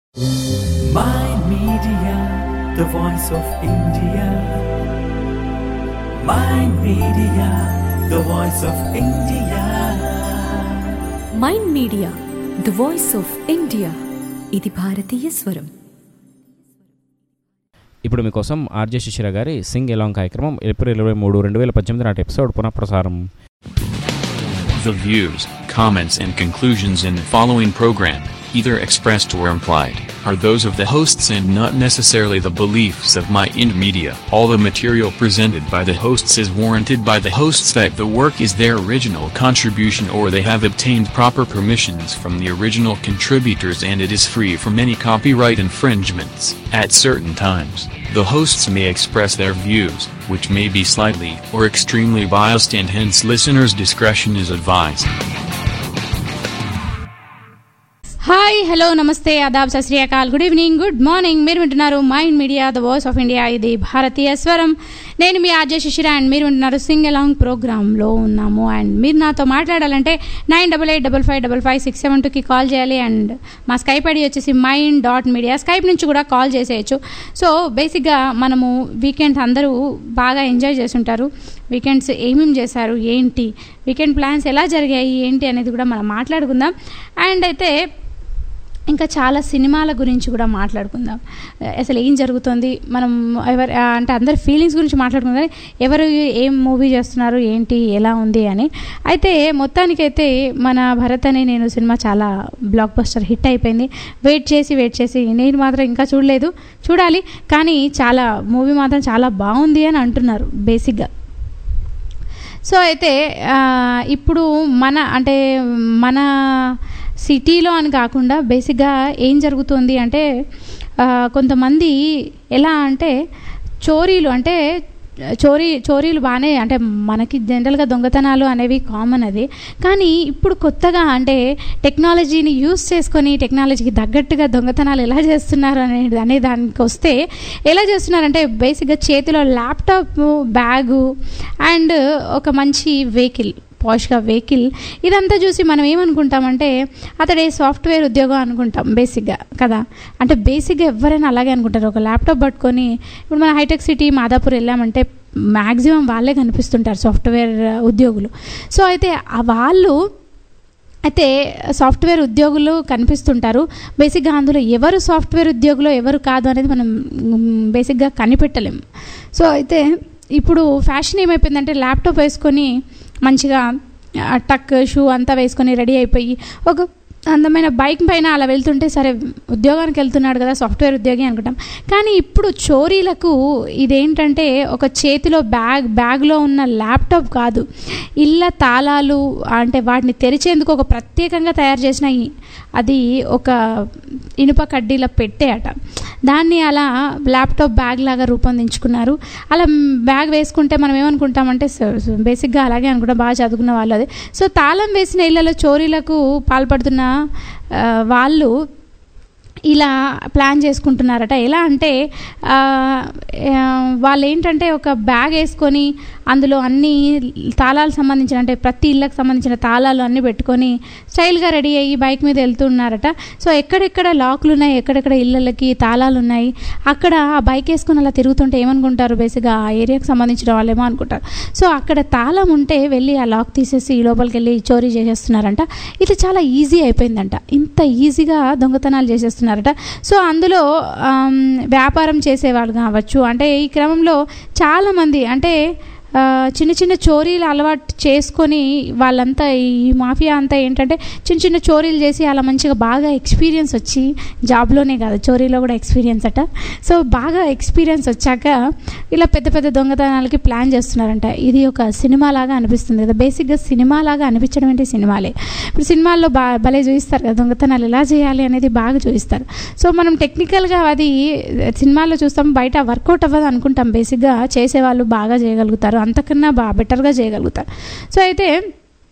Mind Media, the voice of India. Mind Media, the voice of India. Mind Media the voice of India ఇది భారతీయ స్వరం ఇప్పుడు మీకోసం RJ శిశిర గారి సింగ్ ఎలాంగ్ కార్యక్రమం ఏప్రిల్ ఇరవై మూడు రెండు వేల పద్దెనిమిది నాటి ఎపిసోడ్ పునఃప్రసారం The views, comments, and conclusions in the following program, either expressed or implied, are those of the hosts and not necessarily the beliefs of My Ind Media. All the material presented by the hosts is warranted by the hosts that the work is their original contribution or they have obtained proper permissions from the original contributors and it is free from any copyright infringements. At certain times, the hosts may express their views, which may be slightly or extremely biased and hence listeners' discretion is advised. Hi hello namaste అదాబ్ Sat Sri Akal good evening good morning మీరు వింటున్నారు Mind media the voice of India ఇది భారతీయ స్వరం నేను మీ RJ శిశిర and మీరు వింటున్నారు సింగ్ అలాంగ్ ప్రోగ్రాంలో ఉన్నాము అండ్ మీరు నాతో మాట్లాడాలంటే nine double eight double five double five six seven టూకి కాల్ చేయాలి అండ్ మా స్కైప్ ఐడి వచ్చేసి మైండ్ డాట్ మీడియా స్కైప్ నుంచి కూడా కాల్ చేసేయచ్చు సో బేసిక్గా మనము వీకెండ్ అందరూ బాగా ఎంజాయ్ చేస్తుంటారు వీకెండ్స్ ఏమేమి చేశారు ఏంటి వీకెండ్ ప్లాన్స్ ఎలా జరిగాయి ఏంటి అనేది కూడా మనం మాట్లాడుకుందాం అండ్ అయితే ఇంకా చాలా సినిమాల గురించి కూడా మాట్లాడుకుందాం అసలు ఏం జరుగుతుంది మనం ఎవరు అంటే అందరి ఫీలింగ్స్ గురించి మాట్లాడుకుందాం కానీ ఎవరు ఏం మూవీ చేస్తున్నారు ఏంటి ఎలా ఉంది అని అయితే మొత్తానికైతే మన భరత్ అనే నేను సినిమా చాలా బ్లాక్ బస్టర్ హిట్ అయిపోయింది వెయిట్ చేసి వెయిట్ చేసి నేను మాత్రం ఇంకా చూడలేదు చూడాలి కానీ చాలా మూవీ మాత్రం చాలా బాగుంది అని అంటున్నారు బేసిక్గా సో అయితే ఆ, ఇప్పుడు మన అంటే మన సిటీలో అని కాకుండా బేసిక్గా ఏం జరుగుతుంది అంటే ఆ, కొంతమంది ఎలా అంటే చోరీలు అంటే చోరీ చోరీలు బాగానే అంటే మనకి జనరల్గా దొంగతనాలు అనేవి కామన్ అది కానీ ఇప్పుడు కొత్తగా అంటే టెక్నాలజీని యూస్ చేసుకొని టెక్నాలజీకి తగ్గట్టుగా దొంగతనాలు ఎలా చేస్తున్నారు అనే అనే దానికి వస్తే ఎలా చేస్తున్నారంటే బేసిక్గా చేతిలో ల్యాప్టాప్ బ్యాగు అండ్ ఒక మంచి వెహికల్ పాష్గా వెహికల్ ఇదంతా చూసి మనం ఏమనుకుంటామంటే అతడే సాఫ్ట్వేర్ ఉద్యోగం అనుకుంటాం బేసిక్గా కదా అంటే బేసిక్గా ఎవరైనా అలాగే అనుకుంటారు ఒక ల్యాప్టాప్ పట్టుకొని ఇప్పుడు మన హైటెక్ సిటీ మాదాపూర్ వెళ్ళామంటే మ్యాక్సిమం వాళ్ళే కనిపిస్తుంటారు సాఫ్ట్వేర్ ఉద్యోగులు సో అయితే ఆ వాళ్ళు అయితే సాఫ్ట్వేర్ ఉద్యోగులు కనిపిస్తుంటారు బేసిక్గా అందులో ఎవరు సాఫ్ట్వేర్ ఉద్యోగులు ఎవరు కాదు అనేది మనం మ్, బేసిక్గా కనిపెట్టలేం సో అయితే ఇప్పుడు ఫ్యాషన్ ఏమైపోయిందంటే ల్యాప్టాప్ వేసుకొని మంచిగా ఆ, టక్ షూ అంతా వేసుకొని రెడీ అయిపోయి ఒక అందమైన బైక్ పైన అలా వెళ్తుంటే సరే ఉద్యోగానికి వెళ్తున్నాడు కదా సాఫ్ట్వేర్ ఉద్యోగి అనుకుంటాం కానీ ఇప్పుడు చోరీలకు ఇదేంటంటే ఒక చేతిలో బ్యాగ్ బ్యాగ్లో ఉన్న ల్యాప్టాప్ కాదు ఇళ్ళ తాళాలు అంటే వాటిని తెరిచేందుకు ఒక ప్రత్యేకంగా తయారు చేసిన ఈ- అది ఒక ఇనుప కడ్డీల పెట్టే అట దాన్ని అలా ల్యాప్టాప్ బ్యాగ్ లాగా రూపొందించుకున్నారు అలా బ్యాగ్ వేసుకుంటే మనం ఏమనుకుంటామంటే స- స- బేసిక్గా అలాగే అనుకుంటాం బాగా చదువుకున్న వాళ్ళు అది సో తాళం వేసిన ఇళ్లలో చోరీలకు పాల్పడుతున్న ఆ, వాళ్ళు ఇలా ప్లాన్ చేసుకుంటున్నారట ఎలా అంటే ఆ, ఆ, వాళ్ళు ఏంటంటే ఒక బ్యాగ్ వేసుకొని అందులో అన్ని తాళాలు సంబంధించిన అంటే ప్రతి ఇళ్ళకి సంబంధించిన తాళాలు అన్నీ పెట్టుకొని స్టైల్గా రెడీ అయ్యి బైక్ మీద వెళ్తున్నారట సో ఎక్కడెక్కడ లాక్లు ఉన్నాయి ఎక్కడెక్కడ ఇళ్ళకి తాళాలు ఉన్నాయి అక్కడ ఆ బైక్ వేసుకొని అలా తిరుగుతుంటే ఏమనుకుంటారు బేసిక్గా ఆ ఏరియాకి సంబంధించిన వాళ్ళేమో అనుకుంటారు సో అక్కడ తాళం ఉంటే వెళ్ళి ఆ లాక్ తీసేసి లోపలికి వెళ్ళి చోరీ చేసేస్తున్నారంట ఇది చాలా ఈజీ అయిపోయిందంట ఇంత ఈజీగా దొంగతనాలు చేసేస్తున్నారట సో అందులో ఆమ్, వ్యాపారం చేసేవాళ్ళు కావచ్చు అంటే ఈ క్రమంలో చాలామంది అంటే ఆ, చిన్న చిన్న చోరీలు అలవాటు చేసుకొని వాళ్ళంతా ఈ మాఫియా అంతా ఏంటంటే చిన్న చిన్న చోరీలు చేసి అలా మంచిగా బాగా ఎక్స్పీరియన్స్ వచ్చి జాబ్లోనే కాదు చోరీలో కూడా ఎక్స్పీరియన్స్ అట సో బాగా ఎక్స్పీరియన్స్ వచ్చాక ఇలా పెద్ద పెద్ద దొంగతనాలకి ప్లాన్ చేస్తున్నారంట ఇది ఒక సినిమా లాగా అనిపిస్తుంది కదా బేసిక్గా సినిమా లాగా అనిపించడం ఏంటి సినిమాలే ఇప్పుడు సినిమాల్లో బా భలే చూపిస్తారు కదా దొంగతనాలు ఎలా చేయాలి అనేది బాగా చూపిస్తారు సో మనం టెక్నికల్గా అది సినిమాల్లో చూస్తాం బయట వర్కౌట్ అవ్వదు అనుకుంటాం బేసిక్గా చేసేవాళ్ళు బాగా చేయగలుగుతారు అంతకన్నా బాగా బెటర్గా చేయగలుగుతారు సో అయితే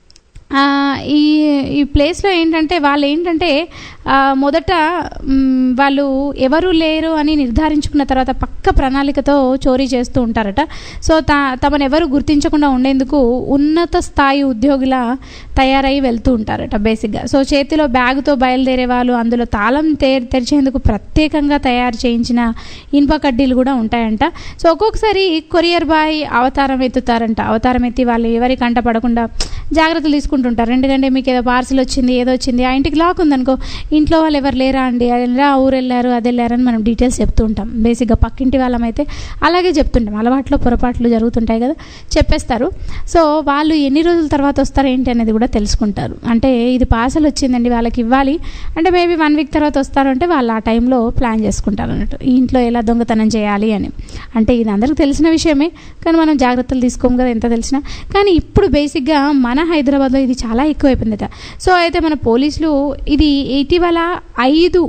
ఆ, ఈ ఈ ప్లేస్లో ఏంటంటే వాళ్ళు ఏంటంటే ఆ, మొదట మ్, వాళ్ళు ఎవరు లేరు అని నిర్ధారించుకున్న తర్వాత పక్క ప్రణాళికతో చోరీ చేస్తూ ఉంటారట సో త తమను ఎవరు గుర్తించకుండా ఉండేందుకు ఉన్నత స్థాయి ఉద్యోగుల తయారై వెళ్తూ ఉంటారట బేసిక్గా సో చేతిలో బ్యాగుతో బయలుదేరే వాళ్ళు అందులో తాళం తె తెరిచేందుకు ప్రత్యేకంగా తయారు చేయించిన ఇనుప కడ్డీలు కూడా ఉంటాయంట సో ఒక్కొక్కసారి కొరియర్ బాయ్ అవతారం ఎత్తుతారంట అవతారం ఎత్తి వాళ్ళు ఎవరి కంట పడకుండా జాగ్రత్తలు తీసుకుంటుంటారు ఎందుకంటే మీకు ఏదో పార్సిల్ వచ్చింది ఏదో వచ్చింది ఆ ఇంటికి లాక్ ఉందనుకో ఇంట్లో వాళ్ళు ఎవరు లేరా అండి అది ఆ ఊరు వెళ్ళారు అది వెళ్ళారని మనం డీటెయిల్స్ చెప్తూ ఉంటాం బేసిక్గా పక్కింటి వాళ్ళమైతే అలాగే చెప్తుంటాం అలవాట్లో పొరపాట్లు జరుగుతుంటాయి కదా చెప్పేస్తారు సో వాళ్ళు ఎన్ని రోజుల తర్వాత వస్తారు ఏంటి అనేది కూడా తెలుసుకుంటారు అంటే ఇది పార్సల్ వచ్చిందండి వాళ్ళకి ఇవ్వాలి అంటే మేబీ వన్ వీక్ తర్వాత వస్తారు అంటే వాళ్ళు ఆ టైంలో ప్లాన్ చేసుకుంటారు అన్నట్టు ఈ ఇంట్లో ఎలా దొంగతనం చేయాలి అని అంటే ఇది అందరికీ తెలిసిన విషయమే కానీ మనం జాగ్రత్తలు తీసుకోము కదా ఎంత తెలిసినా కానీ ఇప్పుడు బేసిక్గా మన హైదరాబాద్లో ఇది చాలా ఎక్కువైపోయిందట సో అయితే మన పోలీసులు ఇది ఇటీవల ఐదు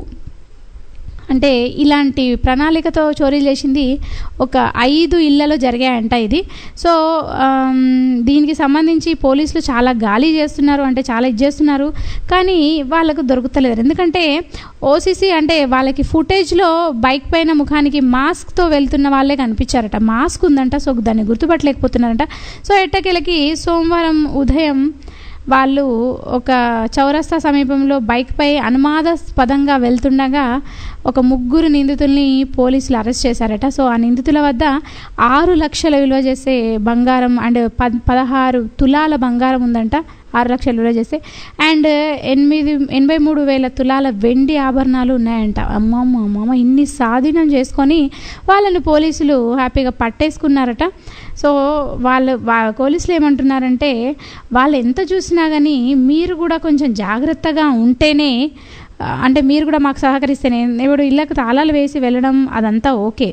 అంటే ఇలాంటి ప్రణాళికతో చోరీ చేసింది ఒక ఐదు ఇళ్లలో జరిగాయంట ఇది సో ఆమ్, దీనికి సంబంధించి పోలీసులు చాలా గాలి చేస్తున్నారు అంటే చాలా ఇది చేస్తున్నారు కానీ వాళ్ళకు దొరుకుతలేదు ఎందుకంటే ఓసీసీ అంటే వాళ్ళకి ఫుటేజ్లో బైక్ పైన ముఖానికి మాస్క్తో వెళ్తున్న వాళ్ళే కనిపించారట మాస్క్ ఉందంట సో దాన్ని గుర్తుపట్టలేకపోతున్నారంట సో ఎట్టకేలకి సోమవారం ఉదయం వాళ్ళు ఒక చౌరస్తా సమీపంలో బైక్పై అనుమానాస్పదంగా వెళ్తుండగా ఒక ముగ్గురు నిందితుల్ని పోలీసులు అరెస్ట్ చేశారట సో ఆ నిందితుల వద్ద ఆరు లక్షల విలువ చేసే బంగారం అండ్ పద్ పదహారు తులాల బంగారం ఉందంట ఆరు లక్షలు విలువ చేస్తే అండ్ ఎనిమిది ఎనభై మూడు వేల తులాల వెండి ఆభరణాలు ఉన్నాయంట అమ్మమ్మ అమ్మమ్మ ఇన్ని స్వాధీనం చేసుకొని వాళ్ళని పోలీసులు హ్యాపీగా పట్టేసుకున్నారట సో వాళ్ళు వా పోలీసులు ఏమంటున్నారంటే వాళ్ళు ఎంత చూసినా కానీ మీరు కూడా కొంచెం జాగ్రత్తగా ఉంటేనే ఆ, అంటే మీరు కూడా మాకు సహకరిస్తేనే ఇప్పుడు ఇళ్ళకు తాళాలు వేసి వెళ్ళడం అదంతా ఓకే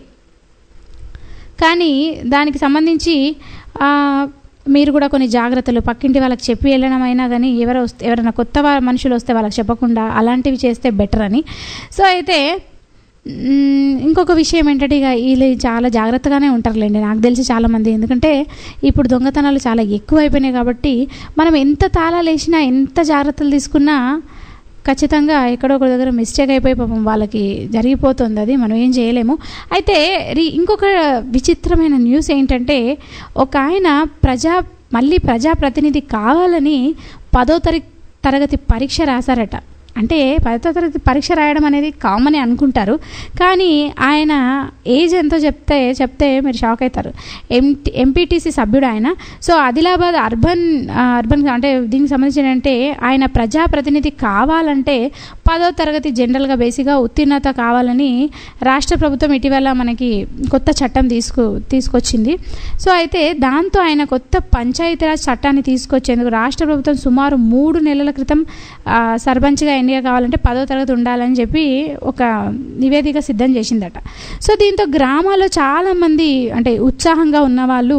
కానీ దానికి సంబంధించి ఆ, మీరు కూడా కొన్ని జాగ్రత్తలు పక్కింటి వాళ్ళకి చెప్పి వెళ్ళడం అయినా కానీ ఎవరు వస్తే ఎవరైనా కొత్త వా- మనుషులు వస్తే వాళ్ళకి చెప్పకుండా అలాంటివి చేస్తే బెటర్ అని సో అయితే మ్మ్, ఇంకొక విషయం ఏంటంటే ఇక వీళ్ళు చాలా జాగ్రత్తగానే ఉంటారులేండి నాకు తెలిసి చాలామంది ఎందుకంటే ఇప్పుడు దొంగతనాలు చాలా ఎక్కువైపోయినాయి కాబట్టి మనం ఎంత తాళాలు వేసినా ఎంత జాగ్రత్తలు తీసుకున్నా ఖచ్చితంగా ఎక్కడో ఒక దగ్గర మిస్టేక్ అయిపోయి పాపం వాళ్ళకి జరిగిపోతుంది అది మనం ఏం చేయలేము అయితే రీ- ఇంకొక విచిత్రమైన న్యూస్ ఏంటంటే ఒక ఆయన ప్రజా మళ్ళీ ప్రజాప్రతినిధి కావాలని పదో తరి తరగతి పరీక్ష రాశారట అంటే పదో తరగతి పరీక్ష రాయడం అనేది కామన్ అనుకుంటారు కానీ ఆయన ఏజ్ ఎంతో చెప్తే చెప్తే మీరు షాక్ అవుతారు ఎంటీ ఎంపీటీసీ సభ్యుడు ఆయన సో ఆదిలాబాద్ అర్బన్ ఆ, అర్బన్ అంటే దీనికి సంబంధించిన అంటే ఆయన ప్రజాప్రతినిధి కావాలంటే పదో తరగతి జనరల్గా బేసిక్గా ఉత్తీర్ణత కావాలని రాష్ట్ర ప్రభుత్వం ఇటీవల మనకి కొత్త చట్టం తీసుకు తీసుకొచ్చింది సో అయితే దాంతో ఆయన కొత్త పంచాయతీరాజ్ చట్టాన్ని తీసుకొచ్చేందుకు రాష్ట్ర ప్రభుత్వం సుమారు మూడు నెలల క్రితం ఆ, సర్పంచ్గా ఎన్నిక కావాలంటే పదో తరగతి ఉండాలని చెప్పి ఒక నివేదిక సిద్ధం చేసిందట సో దీంతో గ్రామాల్లో చాలామంది అంటే ఉత్సాహంగా ఉన్న వాళ్ళు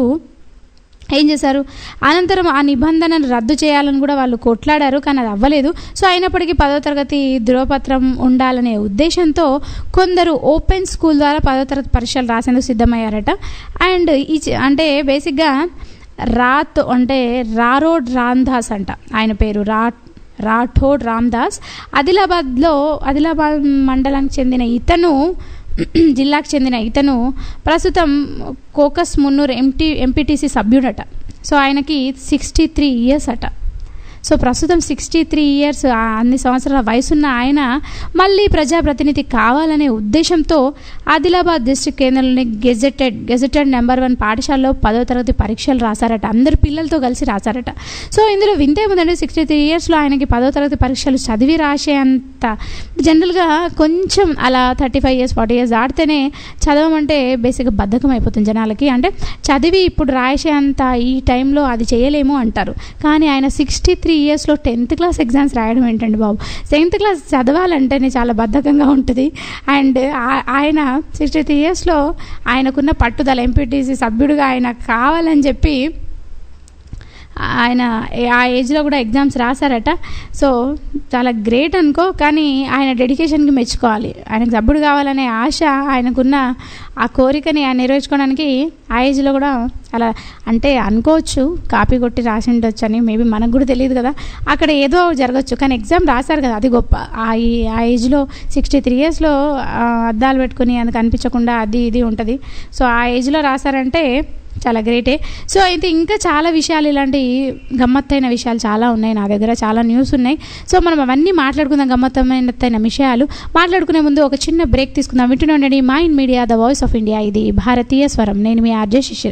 ఏం చేశారు అనంతరం ఆ నిబంధనను రద్దు చేయాలని కూడా వాళ్ళు కొట్లాడారు కానీ అది అవ్వలేదు సో అయినప్పటికీ పదో తరగతి ధృవపత్రం ఉండాలనే ఉద్దేశంతో కొందరు ఓపెన్ స్కూల్ ద్వారా పదో తరగతి పరీక్షలు రాసేందుకు సిద్ధమయ్యారట అండ్ ఈ చ- అంటే బేసిక్గా రాత్ అంటే రారోడ్ రామ్దాస్ అంట ఆయన పేరు రా రాఠోడ్ రామ్దాస్ ఆదిలాబాద్లో ఆదిలాబాద్ మండలానికి చెందిన ఇతను జిల్లాకు చెందిన ఇతను ప్రస్తుతం కోకస్ మున్నూరు ఎంటీ ఎంపీటీసీ సభ్యుడట సో ఆయనకి సిక్స్టీ త్రీ ఇయర్స్ అట సో ప్రస్తుతం సిక్స్టీ త్రీ ఇయర్స్ అన్ని సంవత్సరాల వయసున్న ఆయన మళ్ళీ ప్రజాప్రతినిధి కావాలనే ఉద్దేశంతో ఆదిలాబాద్ డిస్ట్రిక్ట్ కేంద్రంలోని గెజెటెడ్ గెజెటెడ్ నెంబర్ వన్ పాఠశాలలో పదో తరగతి పరీక్షలు రాశారట అందరు పిల్లలతో కలిసి రాశారట సో ఇందులో వింతే ముందండి సిక్స్టీ త్రీ ఇయర్స్లో ఆయనకి పదో తరగతి పరీక్షలు చదివి రాసేంత జనరల్గా కొంచెం అలా thirty five years forty years దాటితేనే చదవమంటే బేసిక్గా బద్ధకం అయిపోతుంది జనాలకి అంటే చదివి ఇప్పుడు రాసేంత ఈ టైంలో అది చేయలేము అంటారు కానీ ఆయన సిక్స్టీ త్రీ ఇయర్స్లో టెన్త్ క్లాస్ ఎగ్జామ్స్ రాయడం ఏంటండి బాబు సెవెంత్ క్లాస్ చదవాలంటేనే చాలా బద్ధకంగా ఉంటుంది అండ్ ఆ- ఆయన సిక్స్టీ త్రీ ఇయర్స్లో ఆయనకున్న పట్టుదల ఎంపీటీసీ సభ్యుడిగా ఆయన కావాలని చెప్పి ఆయన ఆ ఏజ్లో కూడా ఎగ్జామ్స్ రాశారట సో చాలా గ్రేట్ అనుకో కానీ ఆయన డెడికేషన్కి మెచ్చుకోవాలి ఆయనకు సబ్బుడు కావాలనే ఆశ ఆయనకున్న ఆ కోరికని ఆయన నెరవేర్చుకోవడానికి ఆ ఏజ్లో కూడా అలా అంటే అనుకోవచ్చు కాపీ కొట్టి రాసి ఉండొచ్చు అని మేబీ మనకు కూడా తెలియదు కదా అక్కడ ఏదో జరగచ్చు కానీ ఎగ్జామ్ రాశారు కదా అది గొప్ప ఆ ఈ ఆ ఏజ్లో సిక్స్టీ త్రీ ఇయర్స్లో అద్దాలు పెట్టుకుని అది కనిపించకుండా అది ఇది ఉంటుంది సో ఆ ఏజ్లో రాశారంటే చాలా గ్రేటే సో అయితే ఇంకా చాలా విషయాలు ఇలాంటి గమ్మత్తైన విషయాలు చాలా ఉన్నాయి నా దగ్గర చాలా న్యూస్ ఉన్నాయి సో మనం అవన్నీ మాట్లాడుకుందాం గమ్మత్తమైన విషయాలు మాట్లాడుకునే ముందు ఒక చిన్న బ్రేక్ తీసుకుందాం వింటూనే ఉండండి mind media the voice of India ఇది భారతీయ స్వరం నేను మీ ఆర్జే శిశిర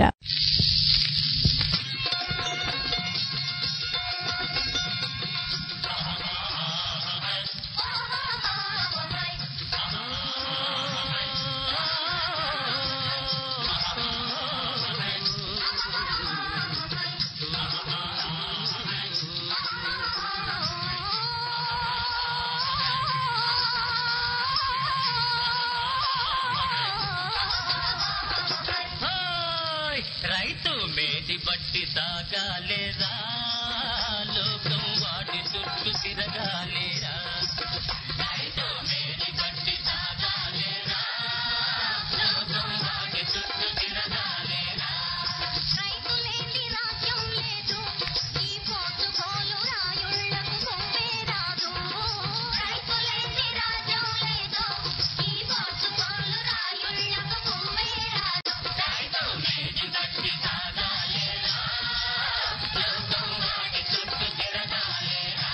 ఓయ్! రైతు మేటి బట్టి సాగాలేరా లోకం వాటి చుట్టూ తిరగాలేరా రైతు మేటి బట్టి సాగాలేరా లోకం వాటి చుట్టూ తిరగాలేరా రైతులేని రాజ్యం లేదు ఈ పోటుకోలు రాయుళ్లకు కొవ్వే రాదు రైతులేని రాజ్యం లేదు ఈ పోటుకోలు రాయుళ్లకు కొవ్వే రాదు రైతు మేటి బట్టి సాగాలేరా లోకం వాటి చుట్టూ తిరగాలేరా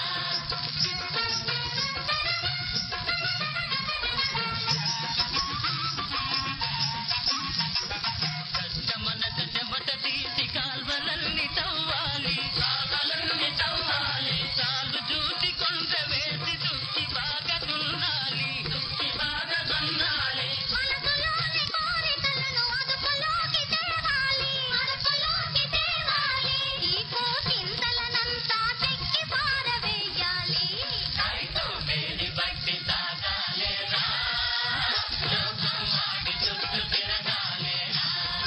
కష్టమనక చెమట తీసి కాల్వలల్ని తవ్వాలి కాల్వలల్ని తవ్వాలి సాలు చూసి కొండ వేసి దుక్కి బాగా దున్నాలి దుక్కి బాగా దున్నాలి మనసులోని కోరికలను అదుపులోకి తేవాలి అదుపులోకి తేవాలి ఈ కోసింతలనంతా చెక్కి పారవేయాలి రైతు మేడి బట్టి సాగాలేరా లోకం వాడి చుట్టూ తిరగాలేరా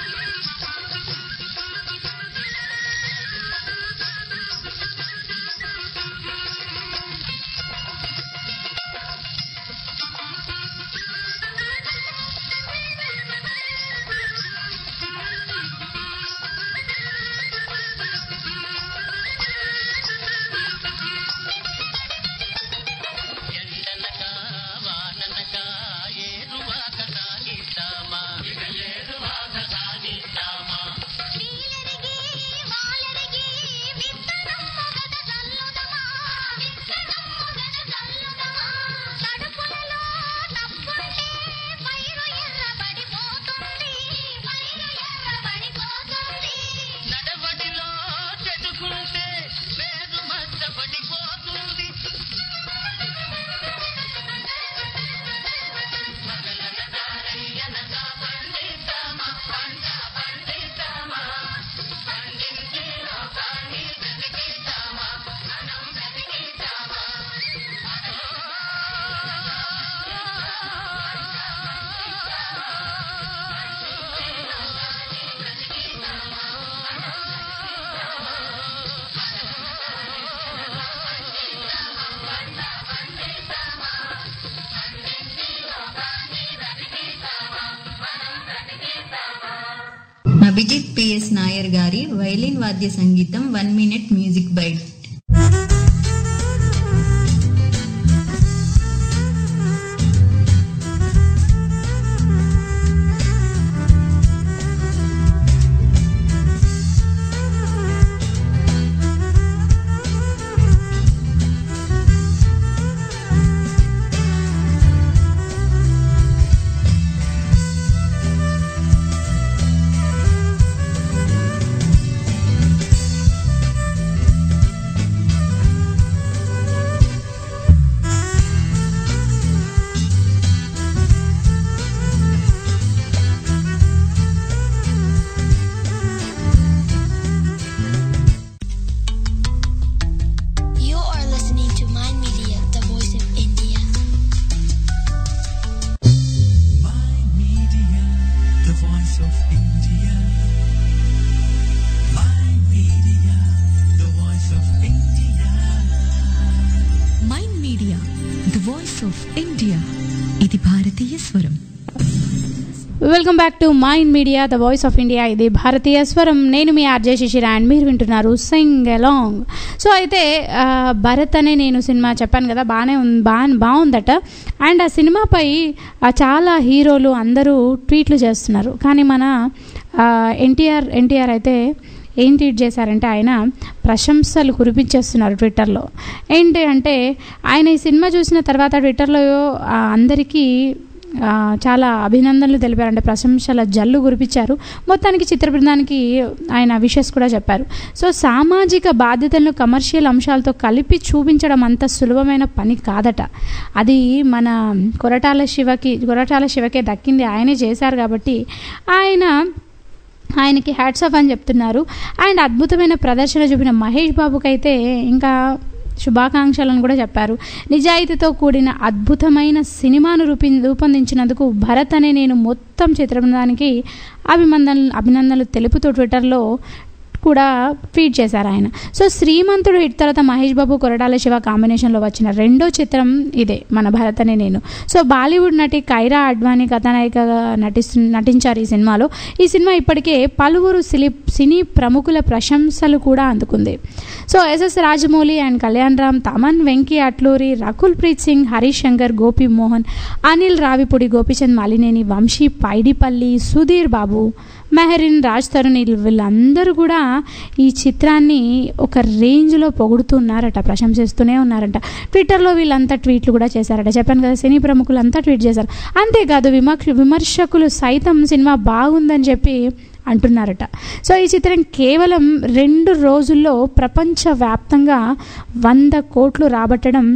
ఎండనక వాననక ఏరువాక సాగిద్దామా ఏరువాక సాగిద్దామా నీలెరిగి వాలెరిగి విత్తనం మొగట చల్లుదమా విత్తనం మొగట చల్లుదమా కడుపులలో తప్పుంటే పైరు ఎర్రబడిపోతుంది పైరు ఎర్రబడిపోతుంది నడవడిలో చెడుకుంటే వేరు మచ్చబడిపోతుంది పగలనగా పండిద్దామా పంట పండిద్దామా పండించి లోకాన్ని బ్రతికిద్దామా మనం బ్రతికిద్దామా అభిజిత్ పిఎస్ నాయర్ గారి వైలిన్ వాద్య సంగీతం వన్ మినిట్ మ్యూజిక్ బైట్ నీ ఇది భారతీయ స్వరం welcome back to Mind media the voice of India ఇది భారతీయ స్వరం నేను మీ ఆర్జే శిశిర అండ్ మీరు వింటున్నారు సింగ్ అలాంగ్ సో అయితే ఆ, భరత్ అనే నేను సినిమా చెప్పాను కదా బాగానే ఉంది బా బాగుందట అండ్ ఆ సినిమాపై ఆ, చాలా హీరోలు అందరూ ట్వీట్లు చేస్తున్నారు కానీ మన ఎన్టీఆర్ ఎన్టీఆర్ అయితే ఏం ట్వీట్ చేశారంటే ఆయన ప్రశంసలు కురిపించేస్తున్నారు ట్విట్టర్లో ఏంటి అంటే ఆయన ఈ సినిమా చూసిన తర్వాత ట్విట్టర్లో ఆ, అందరికీ ఆ, చాలా అభినందనలు తెలిపారంటే ప్రశంసల జల్లు కురిపించారు మొత్తానికి చిత్ర బృందానికి ఆయన విషెస్ కూడా చెప్పారు సో సామాజిక బాధ్యతలను కమర్షియల్ అంశాలతో కలిపి చూపించడం అంత సులభమైన పని కాదట అది మన కొరటాల శివకి కొరటాల శివకే దక్కింది ఆయనే చేశారు కాబట్టి ఆయన ఆయనకి హ్యాట్స్ ఆఫ్ అని చెప్తున్నారు అండ్ అద్భుతమైన ప్రదర్శన చూపిన మహేష్ బాబుకైతే ఇంకా శుభాకాంక్షలను కూడా చెప్పారు నిజాయితీతో కూడిన అద్భుతమైన సినిమాను రూపి రూపొందించినందుకు భరత్ అనే నేను మొత్తం చిత్రబృందానికి అభినందనలు అభినందనలు తెలుపుతూ ట్విట్టర్లో కూడా ట్వీట్ చేశారు ఆయన సో శ్రీమంతుడు హిట్ తర్వాత మహేష్ బాబు కొరటాల శివ కాంబినేషన్లో వచ్చిన రెండో చిత్రం ఇదే మన భరత్ అనే నేను సో బాలీవుడ్ నటి కైరా అడ్వాణి కథానాయికగా నటిస్తు నటించారు ఈ సినిమాలో ఈ సినిమా ఇప్పటికే పలువురు సిలి సినీ ప్రముఖుల ప్రశంసలు కూడా అందుకుంది so S S Rajamouli and Kalyan Ram Thaman Venky Atluri Rakul Preet Singh Harish Shankar Gopi Mohan Anil Ravipudi Gopichand Malineni Vamshi Paidipally Sudheer Babu Mehreen Raj Tarun వీళ్ళు- వీళ్ళందరూ కూడా ఈ చిత్రాన్ని ఒక రేంజ్లో పొగుడుతున్నారట ప్రశంసిస్తూనే ఉన్నారట ట్విట్టర్లో వీళ్ళంతా ట్వీట్లు కూడా చేశారట చెప్పాను కదా సినీ ప్రముఖులు అంతా ట్వీట్ చేశారు అంతేకాదు విమర్శ విమర్శకులు సైతం సినిమా బాగుందని చెప్పి అంటున్నారట సో ఈ చిత్రం కేవలం రెండు రోజుల్లో ప్రపంచవ్యాప్తంగా వంద కోట్లు రాబట్టడం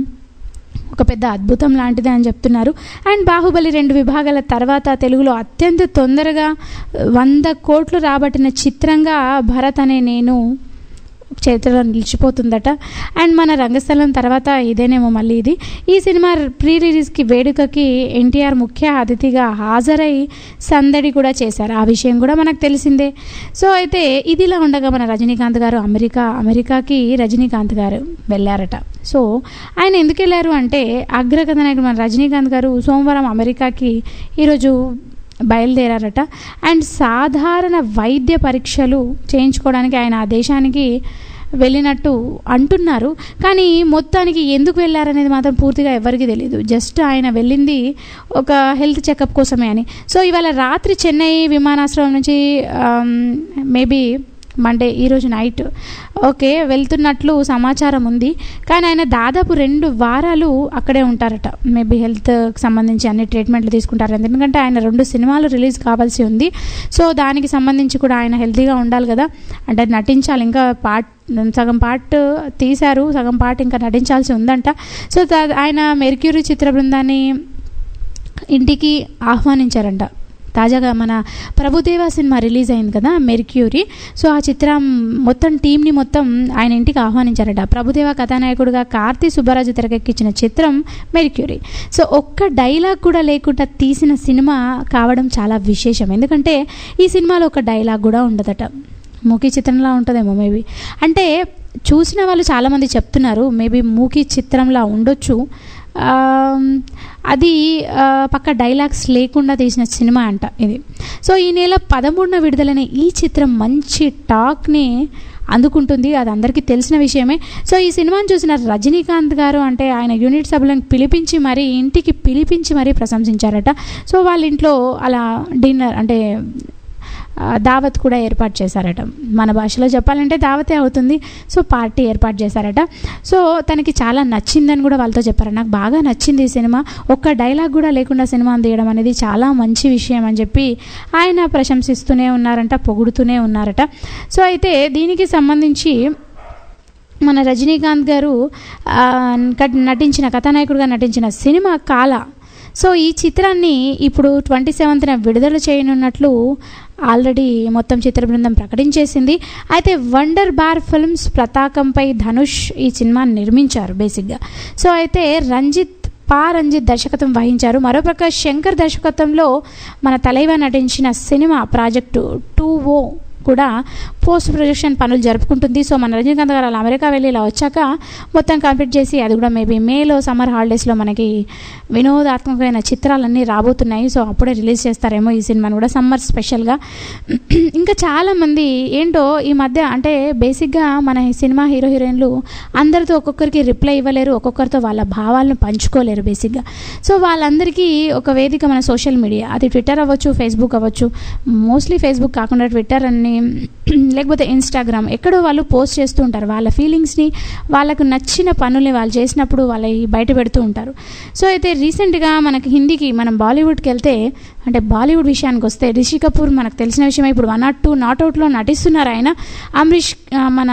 ఒక పెద్ద అద్భుతం లాంటిదే అని చెప్తున్నారు అండ్ బాహుబలి రెండు విభాగాల తర్వాత తెలుగులో అత్యంత తొందరగా వంద కోట్లు రాబట్టిన చిత్రంగా భరత్ అనే నేను చరిత్రలో నిలిచిపోతుందట అండ్ మన రంగస్థలం తర్వాత ఇదేనేమో మళ్ళీ ఇది ఈ సినిమా ప్రీ రిలీజ్కి వేడుకకి ఎన్టీఆర్ ముఖ్య అతిథిగా హాజరై సందడి కూడా చేశారు ఆ విషయం కూడా మనకు తెలిసిందే సో అయితే ఇదిలా ఉండగా మన రజనీకాంత్ గారు అమెరికా అమెరికాకి రజనీకాంత్ గారు వెళ్ళారట సో ఆయన ఎందుకు వెళ్ళారు అంటే అగ్రకథ నాయకుడు మన రజనీకాంత్ గారు సోమవారం అమెరికాకి ఈరోజు బయలుదేరారట అండ్ సాధారణ వైద్య పరీక్షలు చేయించుకోవడానికి ఆయన ఆ దేశానికి వెళ్ళినట్టు అంటున్నారు కానీ మొత్తానికి ఎందుకు వెళ్ళారనేది మాత్రం పూర్తిగా ఎవరికి తెలియదు జస్ట్ ఆయన వెళ్ళింది ఒక హెల్త్ చెకప్ కోసమే అని సో ఇవాళ రాత్రి చెన్నై విమానాశ్రయం నుంచి మేబీ మండే ఈరోజు నైట్ ఓకే వెళ్తున్నట్లు సమాచారం ఉంది కానీ ఆయన దాదాపు రెండు వారాలు అక్కడే ఉంటారట మేబీ హెల్త్కి సంబంధించి అన్ని ట్రీట్మెంట్లు తీసుకుంటారు ఎందుకంటే ఆయన రెండు సినిమాలు రిలీజ్ కావాల్సి ఉంది సో దానికి సంబంధించి కూడా ఆయన హెల్తీగా ఉండాలి కదా అంటే నటించాలి ఇంకా పార్ట్ సగం పార్ట్ తీశారు సగం పార్ట్ ఇంకా నటించాల్సి ఉందంట సో దా- ఆయన మెర్క్యూరీ చిత్ర బృందాన్ని ఇంటికి ఆహ్వానించారంట తాజాగా మన ప్రభుదేవ సినిమా రిలీజ్ అయింది కదా మెర్క్యూరీ సో ఆ చిత్రం మొత్తం టీంని మొత్తం ఆయన ఇంటికి ఆహ్వానించారట ప్రభుదేవ కథానాయకుడిగా కార్తీ సుబ్బరాజు తెరకెక్కించిన చిత్రం మెర్క్యూరీ సో ఒక్క డైలాగ్ కూడా లేకుండా తీసిన సినిమా కావడం చాలా విశేషం ఎందుకంటే ఈ సినిమాలో ఒక డైలాగ్ కూడా ఉండదట మూకీ చిత్రంలా ఉంటుందేమో మేబీ అంటే చూసిన వాళ్ళు చాలామంది చెప్తున్నారు మేబీ మూకీ చిత్రంలా ఉండొచ్చు ఆమ్, అది ఆ, పక్క డైలాగ్స్ లేకుండా తీసిన సినిమా అంట ఇది సో ఈ నెల పదమూడున విడుదలైన ఈ చిత్రం మంచి టాక్ని అందుకుంటుంది అది అందరికీ తెలిసిన విషయమే సో ఈ సినిమాను చూసిన రజనీకాంత్ గారు అంటే ఆయన యూనిట్ సభ్యులను పిలిపించి మరీ ఇంటికి పిలిపించి మరీ ప్రశంసించారట సో వాళ్ళ ఇంట్లో అలా డిన్నర్ అంటే ఆ, దావత్ కూడా ఏర్పాటు చేశారట మన భాషలో చెప్పాలంటే దావతే అవుతుంది సో పార్టీ ఏర్పాటు చేశారట సో తనకి చాలా నచ్చిందని కూడా వాళ్ళతో చెప్పారు నాకు బాగా నచ్చింది ఈ సినిమా ఒక్క డైలాగ్ కూడా లేకుండా సినిమా తీయడం అనేది చాలా మంచి విషయం అని చెప్పి ఆయన ప్రశంసిస్తూనే ఉన్నారంట పొగుడుతూనే ఉన్నారట సో అయితే దీనికి సంబంధించి మన రజనీకాంత్ గారు ఆ, కట్- నటించిన కథానాయకుడిగా నటించిన సినిమా కాల సో ఈ చిత్రాన్ని ఇప్పుడు ట్వంటీ సెవెంత్న విడుదల చేయనున్నట్లు ఆల్రెడీ మొత్తం చిత్ర బృందం ప్రకటించేసింది అయితే వండర్ బార్ ఫిల్మ్స్ పతాకంపై ధనుష్ ఈ సినిమాని నిర్మించారు బేసిక్గా సో అయితే రంజిత్ పా రంజిత్ దర్శకత్వం వహించారు మరోప్రక్క శంకర్ దర్శకత్వంలో మన తలైవ నటించిన సినిమా ప్రాజెక్టు టూ ఓ కూడా పోస్ట్ ప్రొజెక్షన్ పనులు జరుపుకుంటుంది సో మన రజనీకాంత్ గారు అలా అమెరికా వెళ్ళి ఇలా వచ్చాక మొత్తం కంప్లీట్ చేసి అది కూడా మేబీ మేలో సమ్మర్ హాలిడేస్లో మనకి వినోదాత్మకమైన చిత్రాలన్నీ రాబోతున్నాయి సో అప్పుడే రిలీజ్ చేస్తారేమో ఈ సినిమాని కూడా సమ్మర్ స్పెషల్గా ఇంకా చాలామంది ఏంటో ఈ మధ్య అంటే బేసిక్గా మన ఈ సినిమా హీరో హీరోయిన్లు అందరితో ఒక్కొక్కరికి రిప్లై ఇవ్వలేరు ఒక్కొక్కరితో వాళ్ళ భావాలను పంచుకోలేరు బేసిక్గా సో వాళ్ళందరికీ ఒక వేదిక మన సోషల్ మీడియా అది ట్విట్టర్ అవ్వచ్చు ఫేస్బుక్ అవ్వచ్చు మోస్ట్లీ ఫేస్బుక్ కాకుండా ట్విట్టర్ అని లేకపోతే ఇన్స్టాగ్రామ్ ఎక్కడో వాళ్ళు పోస్ట్ చేస్తూ ఉంటారు వాళ్ళ ఫీలింగ్స్ని వాళ్ళకు నచ్చిన పనుల్ని వాళ్ళు చేసినప్పుడు వాళ్ళ బయట పెడుతూ ఉంటారు సో అయితే రీసెంట్గా మనకి హిందీకి మనం బాలీవుడ్కి వెళ్తే అంటే బాలీవుడ్ విషయానికి వస్తే రిషి కపూర్ మనకు తెలిసిన విషయమే ఇప్పుడు వన్ నాట్ టూ నాట్ అవుట్లో నటిస్తున్నారు ఆయన అమరీష్ ఆ, మన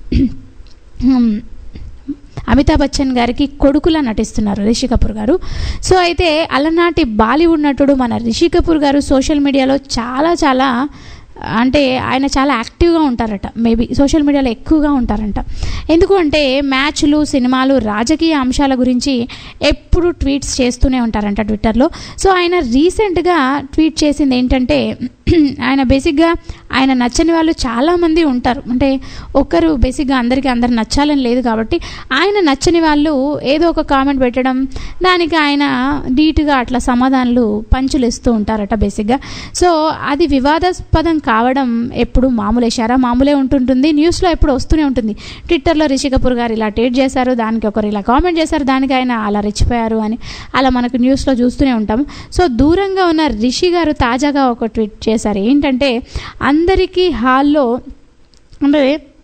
ఉమ్, అమితాబ్ బచ్చన్ గారికి కొడుకులా నటిస్తున్నారు రిషి కపూర్ గారు సో అయితే అలనాటి బాలీవుడ్ నటుడు మన రిషి కపూర్ గారు సోషల్ మీడియాలో చాలా చాలా అంటే ఆయన చాలా యాక్టివ్గా ఉంటారట మేబీ సోషల్ మీడియాలో ఎక్కువగా ఉంటారంట ఎందుకు అంటే మ్యాచ్లు సినిమాలు రాజకీయ అంశాల గురించి ఎప్పుడు ట్వీట్స్ చేస్తూనే ఉంటారంట ట్విట్టర్లో సో ఆయన రీసెంట్గా ట్వీట్ చేసింది ఏంటంటే ఆయన బేసిక్గా ఆయన నచ్చని వాళ్ళు చాలామంది ఉంటారు అంటే ఒక్కరు బేసిక్గా అందరికీ అందరు నచ్చాలని లేదు కాబట్టి ఆయన నచ్చని వాళ్ళు ఏదో ఒక కామెంట్ పెట్టడం దానికి ఆయన డీటుగా అట్లా సమాధానాలు పంచులు ఇస్తూ ఉంటారట బేసిక్గా సో అది వివాదాస్పదం కావడం ఎప్పుడు మామూలేశారా మామూలే ఉంటుంటుంది న్యూస్లో ఎప్పుడు వస్తూనే ఉంటుంది ట్విట్టర్లో రిషి కపూర్ గారు ఇలా ట్వీట్ చేశారు దానికి ఒకరు ఇలా కామెంట్ చేశారు దానికి ఆయన అలా రెచ్చిపోయారు అని అలా మనకు న్యూస్లో చూస్తూనే ఉంటాం సో దూరంగా ఉన్న రిషి గారు తాజాగా ఒక ట్వీట్ చేశారు ఏంటంటే అందరికీ హాల్లో అంటే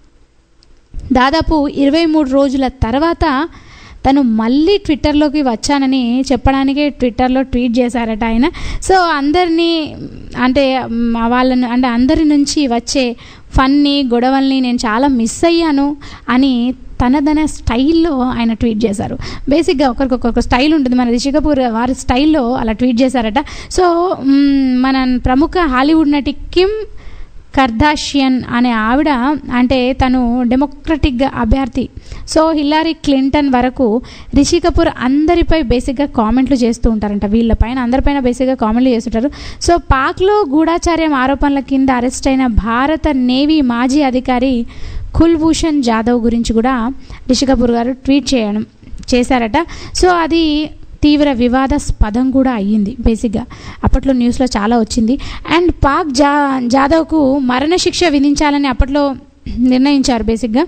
దాదాపు ఇరవై మూడు రోజుల తర్వాత తను మళ్ళీ ట్విట్టర్లోకి వచ్చానని చెప్పడానికే ట్విట్టర్లో ట్వీట్ చేశారట ఆయన సో అందరినీ అంటే మ్, వాళ్ళను అంటే అందరి నుంచి వచ్చే ఫన్ని గొడవల్ని నేను చాలా మిస్ అయ్యాను అని తనదన స్టైల్లో ఆయన ట్వీట్ చేశారు బేసిక్గా ఒకరికొకరికి స్టైల్ ఉంటుంది మన రిషి కపూర్ వారి స్టైల్లో అలా ట్వీట్ చేశారట సో మ్, మన ప్రముఖ హాలీవుడ్ నటి కిమ్ కర్దాషియన్ అనే ఆవిడ అంటే తను డెమోక్రటిక్ అభ్యర్థి సో హిల్లారీ క్లింటన్ వరకు రిషి కపూర్ అందరిపై బేసిక్గా కామెంట్లు చేస్తూ ఉంటారంట వీళ్ళపైన అందరిపైన బేసిక్గా కామెంట్లు చేస్తుంటారు సో పాక్లో గూఢాచార్యం ఆరోపణల కింద అరెస్ట్ అయిన భారత నేవీ మాజీ అధికారి కుల్భూషణ్ జాదవ్ గురించి కూడా రిషి కపూర్ గారు ట్వీట్ చేయడం చేశారట సో అది తీవ్ర వివాదాస్పదం కూడా అయ్యింది బేసిక్గా అప్పట్లో న్యూస్లో చాలా వచ్చింది అండ్ పాక్ జా జాదవ్కు మరణశిక్ష విధించాలని అప్పట్లో నిర్ణయించారు బేసిక్గా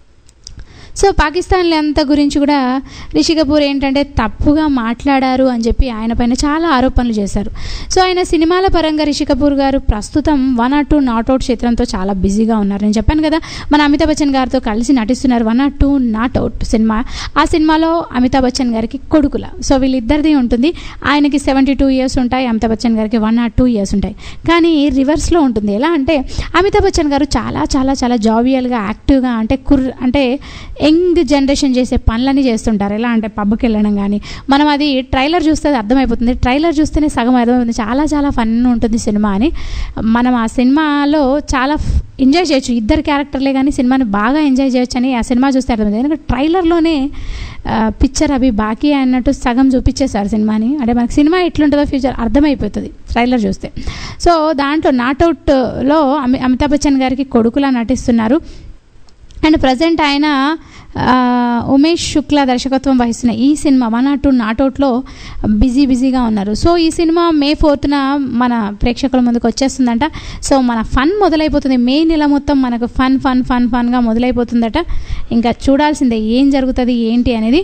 సో పాకిస్తాన్ అంత గురించి కూడా రిషి కపూర్ ఏంటంటే తప్పుగా మాట్లాడారు అని చెప్పి ఆయన పైన చాలా ఆరోపణలు చేశారు సో ఆయన సినిమాల పరంగా రిషి కపూర్ గారు ప్రస్తుతం one R two not out చిత్రంతో చాలా బిజీగా ఉన్నారు నేను చెప్పాను కదా మన అమితాబ్ బచ్చన్ గారితో కలిసి నటిస్తున్నారు one R two not out సినిమా ఆ సినిమాలో అమితాబ్ బచ్చన్ గారికి కొడుకుల సో వీళ్ళిద్దరిది ఉంటుంది ఆయనకి సెవెంటీ టూ ఇయర్స్ ఉంటాయి అమితాబ్ బచ్చన్ గారికి వన్ ఆర్ టూ ఇయర్స్ ఉంటాయి కానీ రివర్స్లో ఉంటుంది ఎలా అంటే అమితాబ్ బచ్చన్ గారు చాలా చాలా చాలా జావియల్గా యాక్టివ్గా అంటే కుర్ అంటే యంగ్ జనరేషన్ చేసే పనులన్నీ చేస్తుంటారు ఎలా అంటే పబ్కి వెళ్ళడం కానీ మనం అది ట్రైలర్ చూస్తే అది అర్థమైపోతుంది ట్రైలర్ చూస్తేనే సగం అర్థమవుతుంది చాలా చాలా ఫన్ ఉంటుంది సినిమా అని మనం ఆ సినిమాలో చాలా ఎంజాయ్ చేయొచ్చు ఇద్దరు క్యారెక్టర్లే కానీ సినిమాని బాగా ఎంజాయ్ చేయొచ్చు అని ఆ సినిమా చూస్తే అర్థమవుతుంది ఎందుకంటే ట్రైలర్లోనే పిక్చర్ అవి బాకీ అన్నట్టు సగం చూపించేశారు సినిమాని అంటే మనకి సినిమా ఎట్లుంటుందో ఫ్యూచర్ అర్థమైపోతుంది ట్రైలర్ చూస్తే సో దాంట్లో నాట్అవుట్లో అమి అమితాబ్ బచ్చన్ గారికి కొడుకులా నటిస్తున్నారు అండ్ ప్రజెంట్ ఆయన ఆ, ఉమేష్ శుక్లా దర్శకత్వం వహిస్తున్న ఈ సినిమా వన్ ఆర్ టూ నాట్అవుట్లో బిజీ బిజీగా ఉన్నారు సో ఈ సినిమా మే ఫోర్త్న మన ప్రేక్షకుల ముందుకు వచ్చేస్తుందంట సో మన ఫన్ మొదలైపోతుంది మే నెల మొత్తం మనకు ఫన్ ఫన్ ఫన్ ఫన్గా మొదలైపోతుందట ఇంకా చూడాల్సిందే ఏం జరుగుతుంది ఏంటి అనేది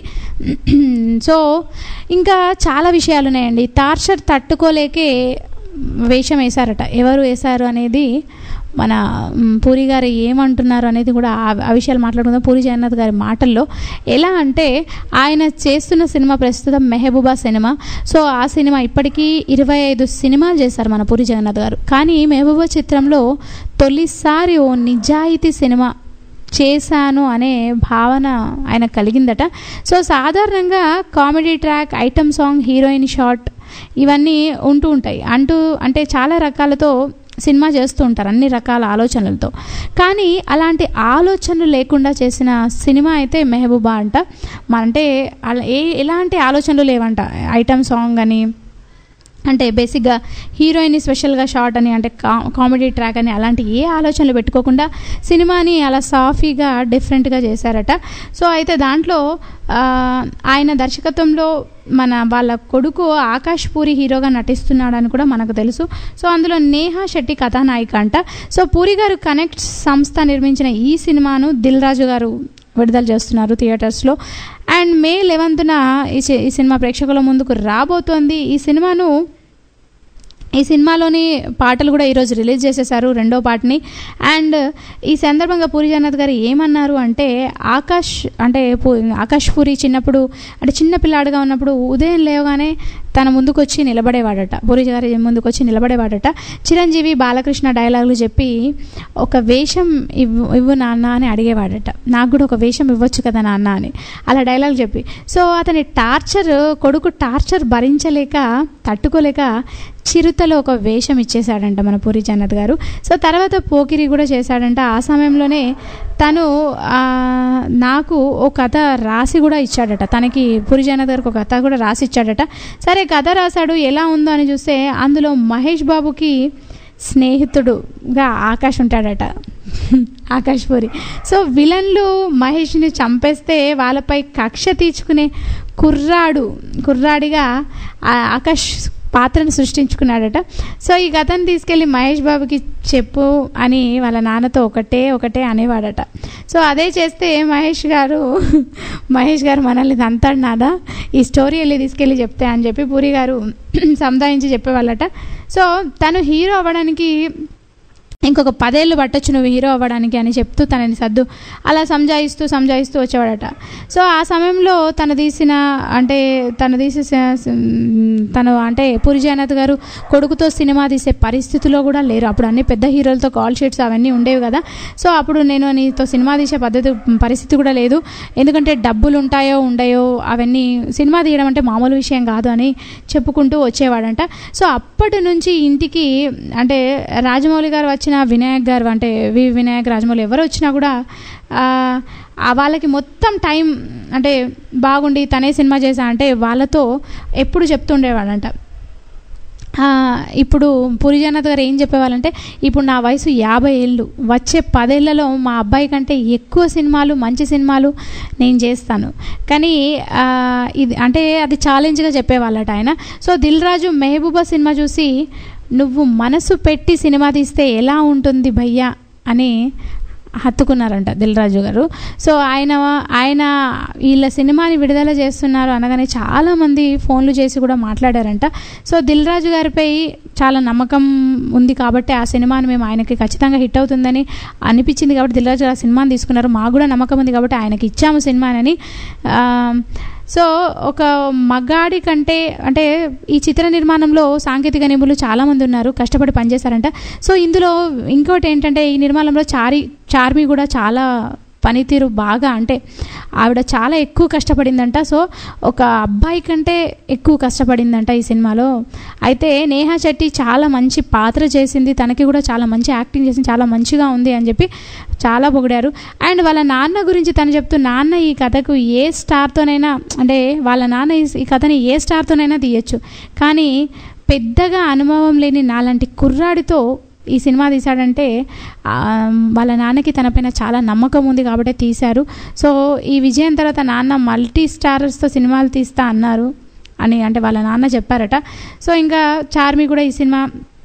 సో ఇంకా చాలా విషయాలు ఉన్నాయండి టార్చర్ తట్టుకోలేకే వేషం వేశారట ఎవరు వేశారు అనేది మన మ్, పూరి గారు ఏమంటున్నారు అనేది కూడా ఆ ఆ విషయాలు మాట్లాడుకుందాం పూరి జగన్నాథ్ గారి మాటల్లో ఎలా అంటే ఆయన చేస్తున్న సినిమా ప్రస్తుతం మెహబూబా సినిమా సో ఆ సినిమా ఇప్పటికీ ఇరవై ఐదు సినిమాలు చేశారు మన పూరి జగన్నాథ్ గారు కానీ మెహబూబా చిత్రంలో తొలిసారి ఓ నిజాయితీ సినిమా చేశాను అనే భావన ఆయన కలిగిందట సో సాధారణంగా comedy track item song heroine shot ఇవన్నీ ఉంటూ ఉంటాయి అంటూ అంటే చాలా రకాలతో సినిమా చేస్తూ ఉంటారు అన్ని రకాల ఆలోచనలతో కానీ అలాంటి ఆలోచనలు లేకుండా చేసిన సినిమా అయితే మెహబూబా అంట మన అంటే అలా ఏ ఎలాంటి ఆలోచనలు లేవంట ఐటమ్ సాంగ్ అని అంటే బేసిక్గా హీరోయిన్ స్పెషల్గా షార్ట్ అని అంటే కా కామెడీ ట్రాక్ అని అలాంటి ఏ ఆలోచనలు పెట్టుకోకుండా సినిమాని అలా సాఫీగా డిఫరెంట్గా చేశారట సో అయితే దాంట్లో ఆ, ఆయన దర్శకత్వంలో మన వాళ్ళ కొడుకు ఆకాష్ పూరి హీరోగా నటిస్తున్నాడని కూడా మనకు తెలుసు సో అందులో నేహా శెట్టి కథానాయిక అంట సో పూరి గారు కనెక్ట్ సంస్థ నిర్మించిన ఈ సినిమాను దిల్ రాజు గారు విడుదల చేస్తున్నారు థియేటర్స్లో అండ్ మే లెవెంత్న ఈ సి- ఈ సినిమా ప్రేక్షకుల ముందుకు రాబోతోంది ఈ సినిమాను ఈ సినిమాలోని పాటలు కూడా ఈరోజు రిలీజ్ చేసేసారు రెండో పాటని అండ్ ఈ సందర్భంగా పూరి జగన్నాథ్ గారు ఏమన్నారు అంటే ఆకాష్ అంటే పు- ఆకాష్ పూరి చిన్నప్పుడు అంటే చిన్న పిల్లాడుగా ఉన్నప్పుడు ఉదయం లేవగానే తన ముందుకు వచ్చి నిలబడేవాడట పూరి గారి ముందుకు వచ్చి నిలబడేవాడట చిరంజీవి బాలకృష్ణ డైలాగులు చెప్పి ఒక వేషం ఇవ్వు ఇవ్వు నాన్న అని అడిగేవాడట నాకు కూడా ఒక వేషం ఇవ్వచ్చు కదా నాన్న అని అలా డైలాగ్ చెప్పి సో అతని టార్చర్ కొడుకు టార్చర్ భరించలేక తట్టుకోలేక చిరుతలో ఒక వేషం ఇచ్చేశాడంట మన పూరి జగన్నాథ్ గారు సో తర్వాత పోకిరి కూడా చేశాడంట ఆ సమయంలోనే తను ఆ, నాకు ఓ కథ రాసి కూడా ఇచ్చాడట తనకి పూరి జగన్నాథ్ గారికి ఒక కథ కూడా రాసి ఇచ్చాడట సరే కథ రాశాడు ఎలా ఉందో అని చూస్తే అందులో మహేష్ బాబుకి స్నేహితుడుగా ఆకాష్ ఉంటాడట ఆకాష్ పూరి సో విలన్లు మహేష్ని చంపేస్తే వాళ్ళపై కక్ష తీర్చుకునే కుర్రాడు కుర్రాడిగా ఆ ఆకాష్ పాత్రను సృష్టించుకున్నాడట సో ఈ కథను తీసుకెళ్ళి మహేష్ బాబుకి చెప్పు అని వాళ్ళ నాన్నతో ఒకటే ఒకటే అనేవాడట సో అదే చేస్తే మహేష్ గారు మహేష్ గారు మనల్ని తంతాడు నాదా ఈ స్టోరీ వెళ్ళి తీసుకెళ్ళి చెప్తే అని చెప్పి పూరి గారు సముదాయించి చెప్పేవాళ్ళట సో తను హీరో అవ్వడానికి ఇంకొక పదేళ్ళు పట్టొచ్చు నువ్వు హీరో అవ్వడానికి అని చెప్తూ తనని సర్దు అలా సంజాయిస్తూ సంజాయిస్తూ వచ్చేవాడట సో ఆ సమయంలో తను తీసిన అంటే తను తీసే స- స- తను అంటే పూరి జగన్నాథ్ గారు కొడుకుతో సినిమా తీసే పరిస్థితిలో కూడా లేరు అప్పుడు అన్ని పెద్ద హీరోలతో కాల్ షీట్స్ అవన్నీ ఉండేవి కదా సో అప్పుడు నేను నీతో సినిమా తీసే పద్ధతి పరిస్థితి కూడా లేదు ఎందుకంటే డబ్బులు ఉంటాయో ఉండయో అవన్నీ సినిమా తీయడం అంటే మామూలు విషయం కాదు అని చెప్పుకుంటూ వచ్చేవాడంట సో అప్పటి నుంచి ఇంటికి అంటే రాజమౌళి గారు వచ్చిన వినాయక్ గారు అంటే వి వినాయక్ రాజమౌళి ఎవరు వచ్చినా కూడా ఆ, ఆ వాళ్ళకి మొత్తం టైం అంటే బాగుండి తనే సినిమా చేశా అంటే వాళ్ళతో ఎప్పుడు చెప్తుండేవాడంట ఆ, ఇప్పుడు పూరి జగన్నాథ్ గారు ఏం చెప్పేవాళ్ళంటే ఇప్పుడు నా వయసు యాభై ఏళ్ళు వచ్చే పదేళ్లలో మా అబ్బాయి కంటే ఎక్కువ సినిమాలు మంచి సినిమాలు నేను చేస్తాను కానీ ఆ, ఇది అంటే అది ఛాలెంజ్గా చెప్పేవాళ్ళట ఆయన సో దిల్ రాజు మెహబూబా సినిమా చూసి నువ్వు మనసు పెట్టి సినిమా తీస్తే ఎలా ఉంటుంది భయ్యా అని హత్తుకున్నారంట దిల్ రాజు గారు సో ఆయన ఆయన వీళ్ళ సినిమాని విడుదల చేస్తున్నారు అనగానే చాలామంది ఫోన్లు చేసి కూడా మాట్లాడారంట సో దిల్ రాజు గారిపై చాలా నమ్మకం ఉంది కాబట్టి ఆ సినిమాని మేము ఆయనకి ఖచ్చితంగా హిట్ అవుతుందని అనిపించింది కాబట్టి దిల్ రాజు గారు ఆ సినిమాని తీసుకున్నారు మాకు కూడా నమ్మకం ఉంది కాబట్టి ఆయనకి ఇచ్చాము సినిమానని ఆ, సో ఒక మగాడి కంటే అంటే ఈ చిత్ర నిర్మాణంలో సాంకేతిక నిపుణులు చాలామంది ఉన్నారు కష్టపడి పనిచేశారంట సో ఇందులో ఇంకోటి ఏంటంటే ఈ నిర్మాణంలో చారి చార్మి కూడా చాలా పనితీరు బాగా అంటే ఆవిడ చాలా ఎక్కువ కష్టపడిందంట సో ఒక అబ్బాయి కంటే ఎక్కువ కష్టపడిందంట ఈ సినిమాలో అయితే నేహా శెట్టి చాలా మంచి పాత్ర చేసింది తనకి కూడా చాలా మంచి యాక్టింగ్ చేసింది చాలా మంచిగా ఉంది అని చెప్పి చాలా పొగిడారు అండ్ వాళ్ళ నాన్న గురించి తను చెప్తూ నాన్న ఈ కథకు ఏ స్టార్తోనైనా అంటే వాళ్ళ నాన్న ఈ- ఈ కథని ఏ స్టార్తోనైనా తీయచ్చు కానీ పెద్దగా అనుభవం లేని నాలాంటి కుర్రాడితో ఈ సినిమా తీశాడంటే ఆ, వాళ్ళ నాన్నకి తనపైన చాలా నమ్మకం ఉంది కాబట్టి తీశారు సో ఈ విజయం తర్వాత నాన్న మల్టీ స్టారర్స్తో సినిమాలు తీస్తా అన్నారు అని అంటే వాళ్ళ నాన్న చెప్పారట సో ఇంకా చార్మి కూడా ఈ సినిమా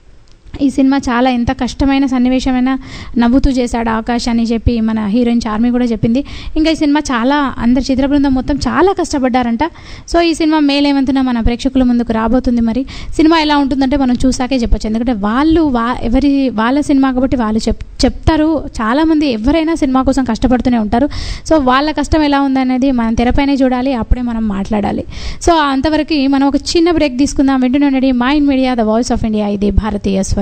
ఈ సినిమా చాలా ఎంత కష్టమైన సన్నివేశమైనా నవ్వుతూ చేశాడు ఆకాష్ అని చెప్పి మన హీరోయిన్ చార్మి కూడా చెప్పింది ఇంకా ఈ సినిమా చాలా అందరి చిత్ర బృందం మొత్తం చాలా కష్టపడ్డారంట సో ఈ సినిమా మే లెవెంత్న మన ప్రేక్షకుల ముందుకు రాబోతుంది మరి సినిమా ఎలా ఉంటుందంటే మనం చూసాకే చెప్పొచ్చు ఎందుకంటే వాళ్ళు వా ఎవరి వాళ్ళ సినిమా కాబట్టి వాళ్ళు చెప్ చెప్తారు చాలామంది ఎవరైనా సినిమా కోసం కష్టపడుతూనే ఉంటారు సో వాళ్ళ కష్టం ఎలా ఉందనేది మనం తెరపైనే చూడాలి అప్పుడే మనం మాట్లాడాలి సో అంతవరకు మనం ఒక చిన్న బ్రేక్ తీసుకుందాం వింటున్నాండి Mind media the voice of India ఇది భారతీయ స్వరం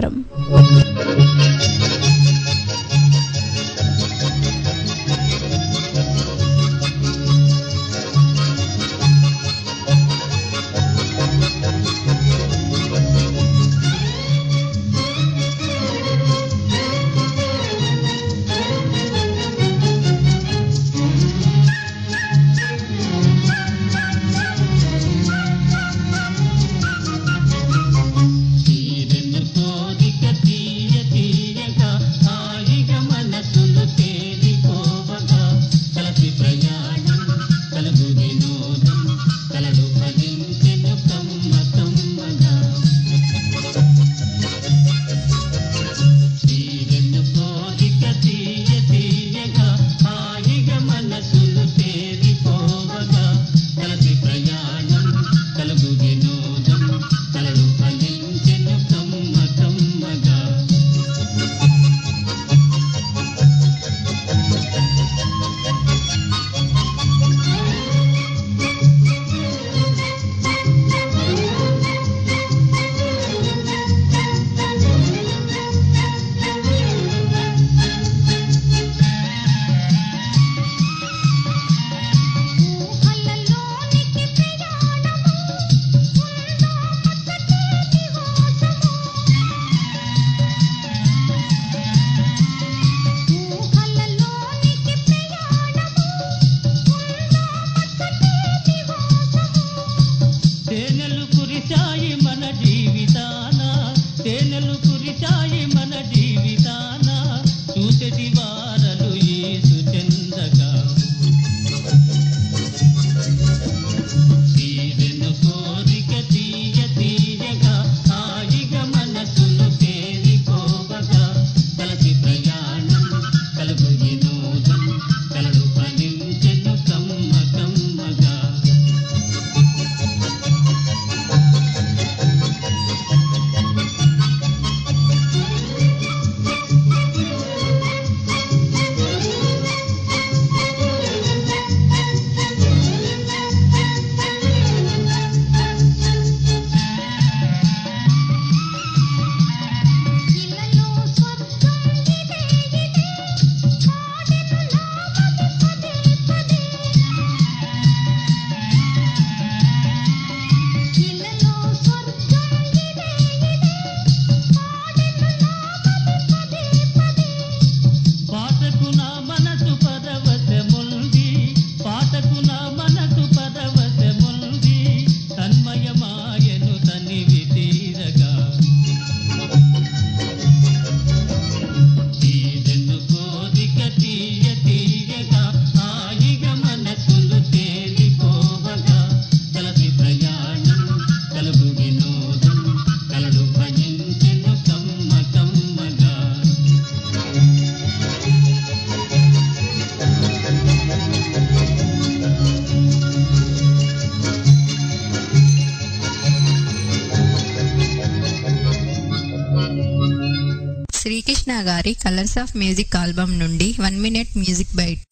శ్రీకృష్ణ గారి కలర్స్ ఆఫ్ మ్యూజిక్ ఆల్బమ్ నుండి వన్ మినిట్ మ్యూజిక్ బైట్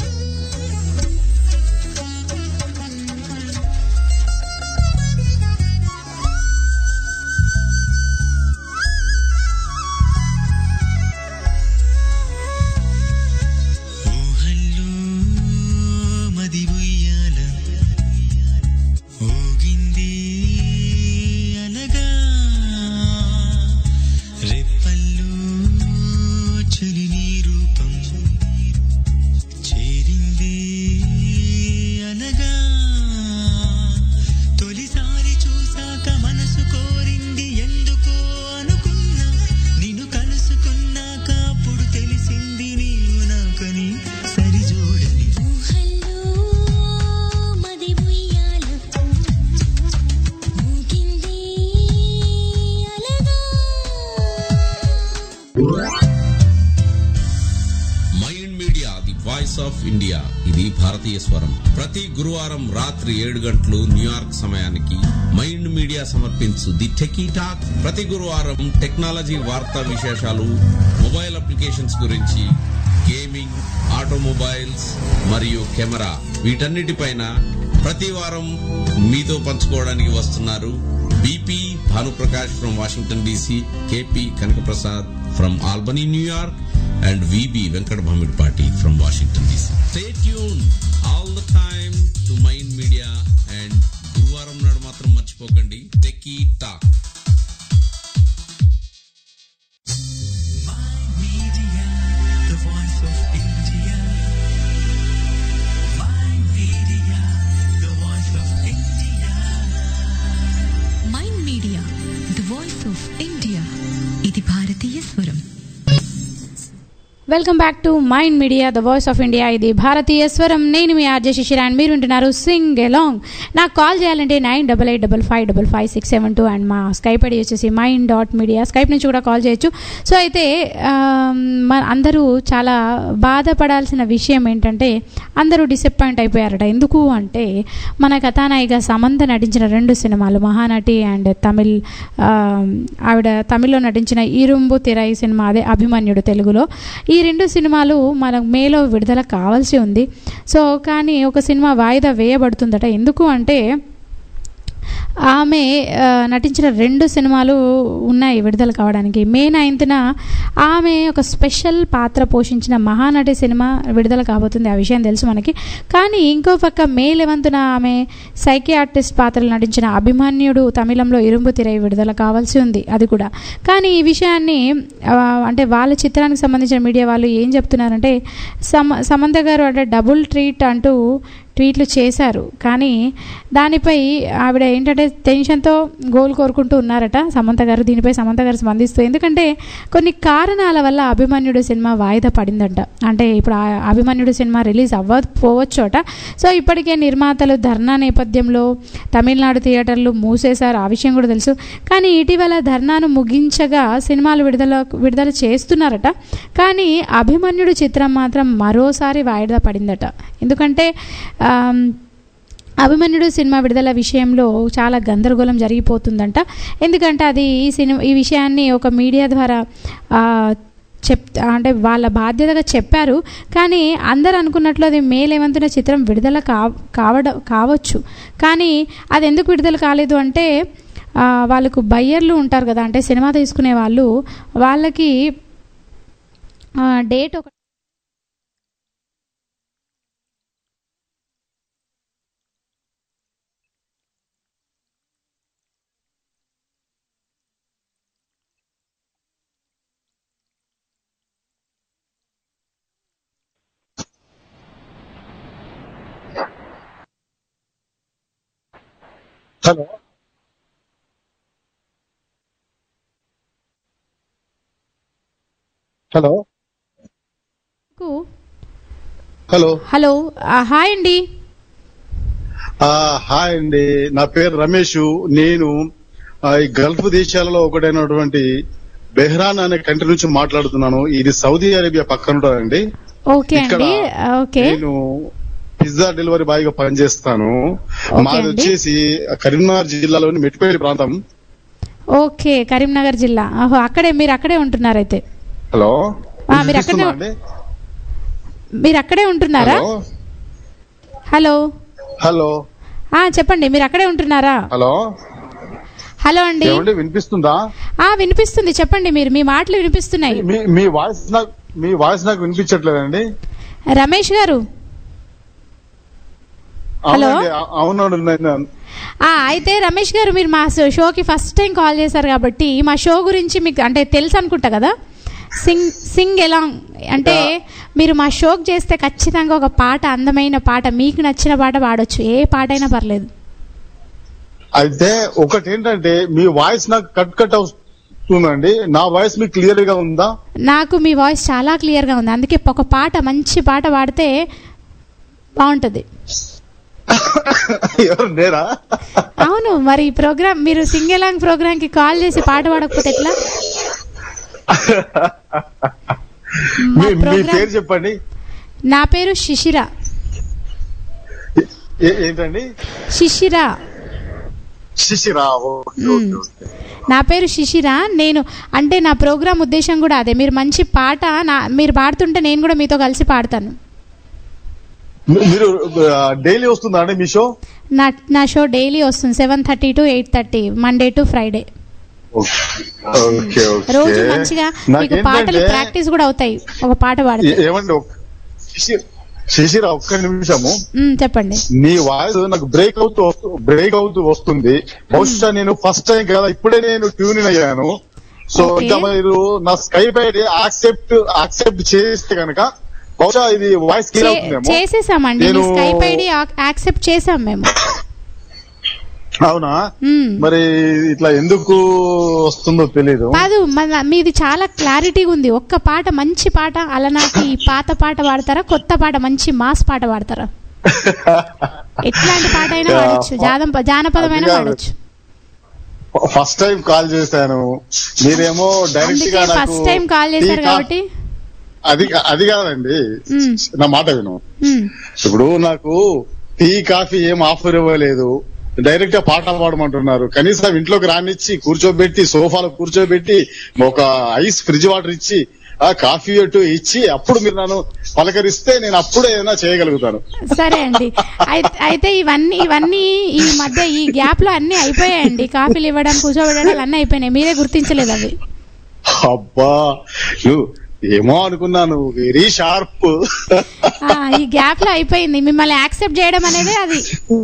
ఊహల్లో మది ఉయ్యాల ఊగింది అనగా రెప్పల్లో చలి నీ రూపం చేరింది అనగా తొలిసారి చూసాక మనసు కోరింది ఎందుకో అనుకున్నా నిన్ను కలుసుకున్నాక అప్పుడు తెలిసింది నీవు నాకని సరిజోడని ఊహల్లో మది ఉయ్యాల ఊగింది అలగా Mind Media the voice of India ఇది భారతీయ స్వరం ప్రతి గురువారం రాత్రి ఏడు గంటలు న్యూయార్క్ సమయానికి మైండ్ మీడియా సమర్పించు ది టెకీ టాక్ ప్రతి గురువారం టెక్నాలజీ వార్తా విశేషాలు మొబైల్ అప్లికేషన్స్ గురించి గేమింగ్ ఆటోమొబైల్స్ మరియు కెమెరా వీటన్నిటిపైన ప్రతి వారం మీతో పంచుకోవడానికి వస్తున్నారు BP Bhanuprakash from Washington DC KP Kanakaprasad from Albany New York and VB Venkat Bhamidpati from Washington DC. Stay tuned all the time to Mind Media and గురువారం నాడు మాత్రం మర్చిపోకండి techie talk Media, the voice of India. My media, the voice of India. Mind media the voice of India ఇది భారతీయ స్వరం welcome back to Mind media the voice of India ఇది భారతీయ స్వరం నేను మీ ఆర్జే శిశిర అండ్ మీరు వింటున్నారు సింగ్ ఎలాంగ్ నాకు కాల్ చేయాలంటే nine double eight double five double five six seven two and మా స్కైప్ ఐడి వచ్చేసి మైండ్ డాట్ మీడియా స్కైప్ నుంచి కూడా కాల్ చేయొచ్చు సో అయితే ఆమ్, మన అందరూ చాలా బాధపడాల్సిన విషయం ఏంటంటే అందరూ డిసప్పాయింట్ అయిపోయారట ఎందుకు అంటే మన కథానాయిక సమంత నటించిన రెండు సినిమాలు మహానటి అండ్ తమిళ్ ఆమ్, ఆవిడ తమిళ్లో నటించిన ఇరుంబు తిరై సినిమా అదే అభిమన్యుడు తెలుగులో ఈ రెండు సినిమాలు మనకు మేలో విడుదల కావాల్సి ఉంది సో కానీ ఒక సినిమా వాయిదా వేయబడుతుందట ఎందుకు అంటే ఆమె ఆ, నటించిన రెండు సినిమాలు ఉన్నాయి విడుదల కావడానికి మే నైన్త్న ఆమె ఒక స్పెషల్ పాత్ర పోషించిన మహానటి సినిమా విడుదల కాబోతుంది ఆ విషయం తెలుసు మనకి కానీ ఇంకో పక్క మే లెవెంత్న ఆమె సైకియాట్రిస్ట్ పాత్రలు నటించిన అభిమన్యుడు తమిళంలో ఇరుంబు తిరై విడుదల కావాల్సి ఉంది అది కూడా కానీ ఈ విషయాన్ని ఆ, అంటే వాళ్ళ చిత్రానికి సంబంధించిన మీడియా వాళ్ళు ఏం చెప్తున్నారంటే సమ సమంత గారు అంటే డబుల్ ట్రీట్ అంటూ ట్వీట్లు చేశారు కానీ దానిపై ఆవిడ ఏంటంటే టెన్షన్తో గోల్ కోరుకుంటూ ఉన్నారట సమంత గారు దీనిపై సమంత గారు స్పందిస్తూ ఎందుకంటే కొన్ని కారణాల వల్ల అభిమన్యుడు సినిమా వాయిదా పడిందంట అంటే ఇప్పుడు ఆ అభిమన్యుడు సినిమా రిలీజ్ అవ్వకపోవచ్చు అట సో ఇప్పటికే నిర్మాతలు ధర్నా నేపథ్యంలో తమిళనాడు థియేటర్లు మూసేశారు ఆ విషయం కూడా తెలుసు కానీ ఇటీవల ధర్నాను ముగించగా సినిమాలు విడుదల విడుదల చేస్తున్నారట కానీ అభిమన్యుడు చిత్రం మాత్రం మరోసారి వాయిదా పడిందట ఎందుకంటే ఆమ్, అభిమన్యుడు సినిమా విడుదల విషయంలో చాలా గందరగోళం జరిగిపోతుందంట ఎందుకంటే అది ఈ సినిమా ఈ విషయాన్ని ఒక మీడియా ద్వారా ఆ, చెప్ అంటే వాళ్ళ బాధ్యతగా చెప్పారు కానీ అందరు అనుకున్నట్లు అది మే లెవెంత్న చిత్రం విడుదల కా కావడం కావచ్చు కానీ అది ఎందుకు విడుదల కాలేదు అంటే ఆ, వాళ్ళకు బయ్యర్లు ఉంటారు కదా అంటే సినిమా తీసుకునే వాళ్ళు వాళ్ళకి ఆ, డేట్ ఒక హలో హలో హలో హలో ఆ, హాయ్ అండి ఆ, హాయ్ అండి నా పేరు రమేష్ నేను ఆ, ఈ గల్ఫ్ దేశాలలో ఒకటైనటువంటి బెహ్రాన్ అనే కంట్రీ నుంచి మాట్లాడుతున్నాను ఇది సౌదీ అరేబియా పక్కన ఉంటుందండి ఓకే ఇక్కడ అండి ఓకే నేను పిజ్జా డెలివరీ బాయ్ గా పనిచేస్తాను మాది అండి. వచ్చేసి కరీంనగర్ జిల్లాలోని మెట్టిపల్లి ప్రాంతం ఓకే కరీంనగర్ జిల్లా ఓహో అక్కడే మీరు అక్కడే ఉంటున్నారైతే హలో ఆ, మీరు అక్కడనే వినిపిస్తుందా అండి? మీరు అక్కడే ఉంటున్నారా హలో హలో హలో ఆ, చెప్పండి మీరు అక్కడే ఉంటున్నారా హలో హలో అండి ఏమండి వినిపిస్తుందా ఆ వినిపిస్తుంది చెప్పండి మీరు మీ మాటలు వినిపిస్తున్నాయి మీ మీ వాయిస్ నాకు మీ వాయిస్ నాకు వినిపించట్లేదండి రమేష్ గారు హలో? అవునండి అ- అవునండి నేను- ఆ అయితే రమేష్ గారు మీరు మా షో- షోకి ఫస్ట్ టైం కాల్ చేశారు కాబట్టి మా షో గురించి మీకు అంటే తెలుసు అనుకుంటా కదా సింగ్ సింగ్ ఎలాంగ్ అంటే మీరు మా షోకి చేస్తే ఖచ్చితంగా ఒక పాట అందమైన పాట మీకు నచ్చిన పాట పాడొచ్చు ఏ పాట అయినా పర్లేదు అయితే ఒకటి ఏంటంటే మీ వాయిస్ నాకు కట్ కట్ అవుతుందండి నా వాయిస్ మీకు క్లియర్ గా ఉందా నాకు మీ వాయిస్ చాలా క్లియర్గా ఉంది అందుకే ఒక పాట మంచి పాట పాడితే బాగుంటుంది ఎవరు నేరా అవును మరి ఈ ప్రోగ్రామ్ మీరు సింగ్ ఎలాంగ్ ప్రోగ్రామ్ కి కాల్ చేసి పాట పాడకపోతే ఎట్లా మా మీ మీ ప్రోగ్రామ్ పేరు చెప్పండి నా పేరు శిశిర ఏ- ఏంటండి Shishira Shishira okay, hmm. Okay, okay. నా పేరు శిశిర నేను అంటే నా ప్రోగ్రామ్ ఉద్దేశం కూడా అదే మీరు మంచి పాట నా మీరు పాడుతుంటే నేను కూడా మీతో కలిసి పాడతాను మీ- మీరు డైలీ వస్తుందా అండి మీ షో నా నా షో డైలీ వస్తుంది seven thirty to eight thirty Monday to Friday okay okay రోజు మంచిగా మీకు పాటలు నాకేంటంటే ప్రాక్టీస్ కూడా అవుతాయి ఒక పాట పాడితే ఏ- ఏమండి ఒక్క- శిశిర్ శిశిర ఒక్క నిమిషము మ్, చెప్పండి నీ వాయిస్ నాకు బ్రేక్ అవుతూ వస్తు- బ్రేక్ అవుతూ వస్తుంది బహుశా నేను ఫస్ట్ టైం కదా ఇప్పుడే నేను ట్యూన్ ఇన్ అయ్యాను సో Okay. ఇంకా మీరు నా స్కైప్ ఐడి యాక్సెప్ట్ యాక్సెప్ట్ చేస్తే కనుక బహుశా ఇది వాయిస్ క్లియర్ చే- అవుతుందేమో చేసేసామండి మీ నేను- స్కైప్ ఐడి యాక్సెప్ట్ చేసాం మేము అవునా మ్. మరి ఇట్లా ఎందుకు వస్తుందో తెలీదు కాదు మన మీది చాలా క్లారిటీగా ఉంది ఒక్క పాట మంచి పాట అలనాటి పాత పాట పాడతారా కొత్త పాట మంచి మాస్ పాట పాడతారా ఎట్లాంటి పాట అయినా Yeah. పాడొచ్చు జానం జానపదమైన అది కాదు. పాడొచ్చు ఫస్ట్ టైం కాల్ చేశాను మీరేమో డైరెక్ట్ అందుకే గా నాకు ఫస్ట్ టైం కాల్ చేశారు టీ కా- కాబట్టి అది అది కాదండి మ్, నా మాట విను మ్. ఇప్పుడు నాకు టీ కాఫీ ఏం ఆఫర్ ఇవ్వలేదు డైరెక్ట్ గా పాట పాడమంటున్నారు కనీసం ఇంట్లోకి రానిచ్చి కూర్చోబెట్టి సోఫాలో కూర్చోబెట్టి ఒక ఐస్ ఫ్రిడ్జ్ వాటర్ ఇచ్చి ఆ కాఫీ అటు ఇచ్చి అప్పుడు మీరు నన్ను పలకరిస్తే నేను అప్పుడే ఏదైనా చేయగలుగుతాను సరే అండి అయి- అయితే ఇవన్నీ ఇవన్నీ ఈ మధ్య ఈ గ్యాప్ లో అన్ని అయిపోయాయండి కాఫీలు ఇవ్వడం కూర్చోబెట్టడం అన్నీ అయిపోయినాయి మీరే గుర్తించలేదు అవి అబ్బా నువ్వు ఏమో అనుకున్నాను వెరీ షార్ప్ ఆ, ఈ గ్యాప్ లో అయిపోయింది మిమ్మల్ని యాక్సెప్ట్ చేయడం అనేది అది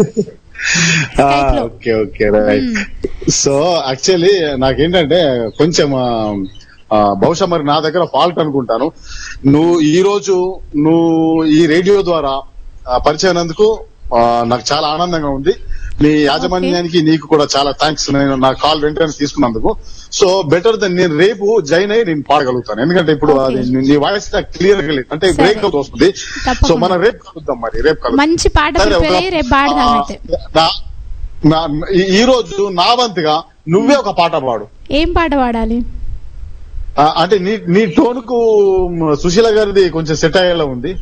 Skype లో. Okay okay right so actually నాకేంటంటే కొంచెం ఆ, ఆ, బహుశా మరి నా దగ్గర ఫాల్ట్ అనుకుంటాను నువ్వు ఈ రోజు నువ్వు ఈ రేడియో ద్వారా ఆ, పరిచయం అయినందుకు ఆ, నాకు చాలా ఆనందంగా ఉంది మీ యాజమాన్యానికి నీకు కూడా చాలా థ్యాంక్స్ నేను నా కాల్ వెంటనే తీసుకున్నందుకు సో బెటర్ దెన్ నేను రేపు జాయిన్ అయ్యి నేను పాడగలుగుతాను ఎందుకంటే ఇప్పుడు Okay. అది నీ వాయిస్ క్లియర్ గా లేదు అంటే సరే. బ్రేక్ అవుతూ వస్తుంది తప్పకుండా. సో మనం రేపు కలుద్దాం మరి రేపు కలుద్దాం మంచి పాట సరే, ప్రిపేర్ ఒక- అయ్యి రేపు పాడదాం అయితే ఆ, నా- నా- ఈ- ఈ రోజు నా వంతుగా నువ్వే ఒక పాట పాడు ఏం పాట పాడాలి ఆ, అంటే నీ నీ టోన్ కు మ్, సుశీల గారిది కొంచెం సెట్ అయ్యేలా ఉంది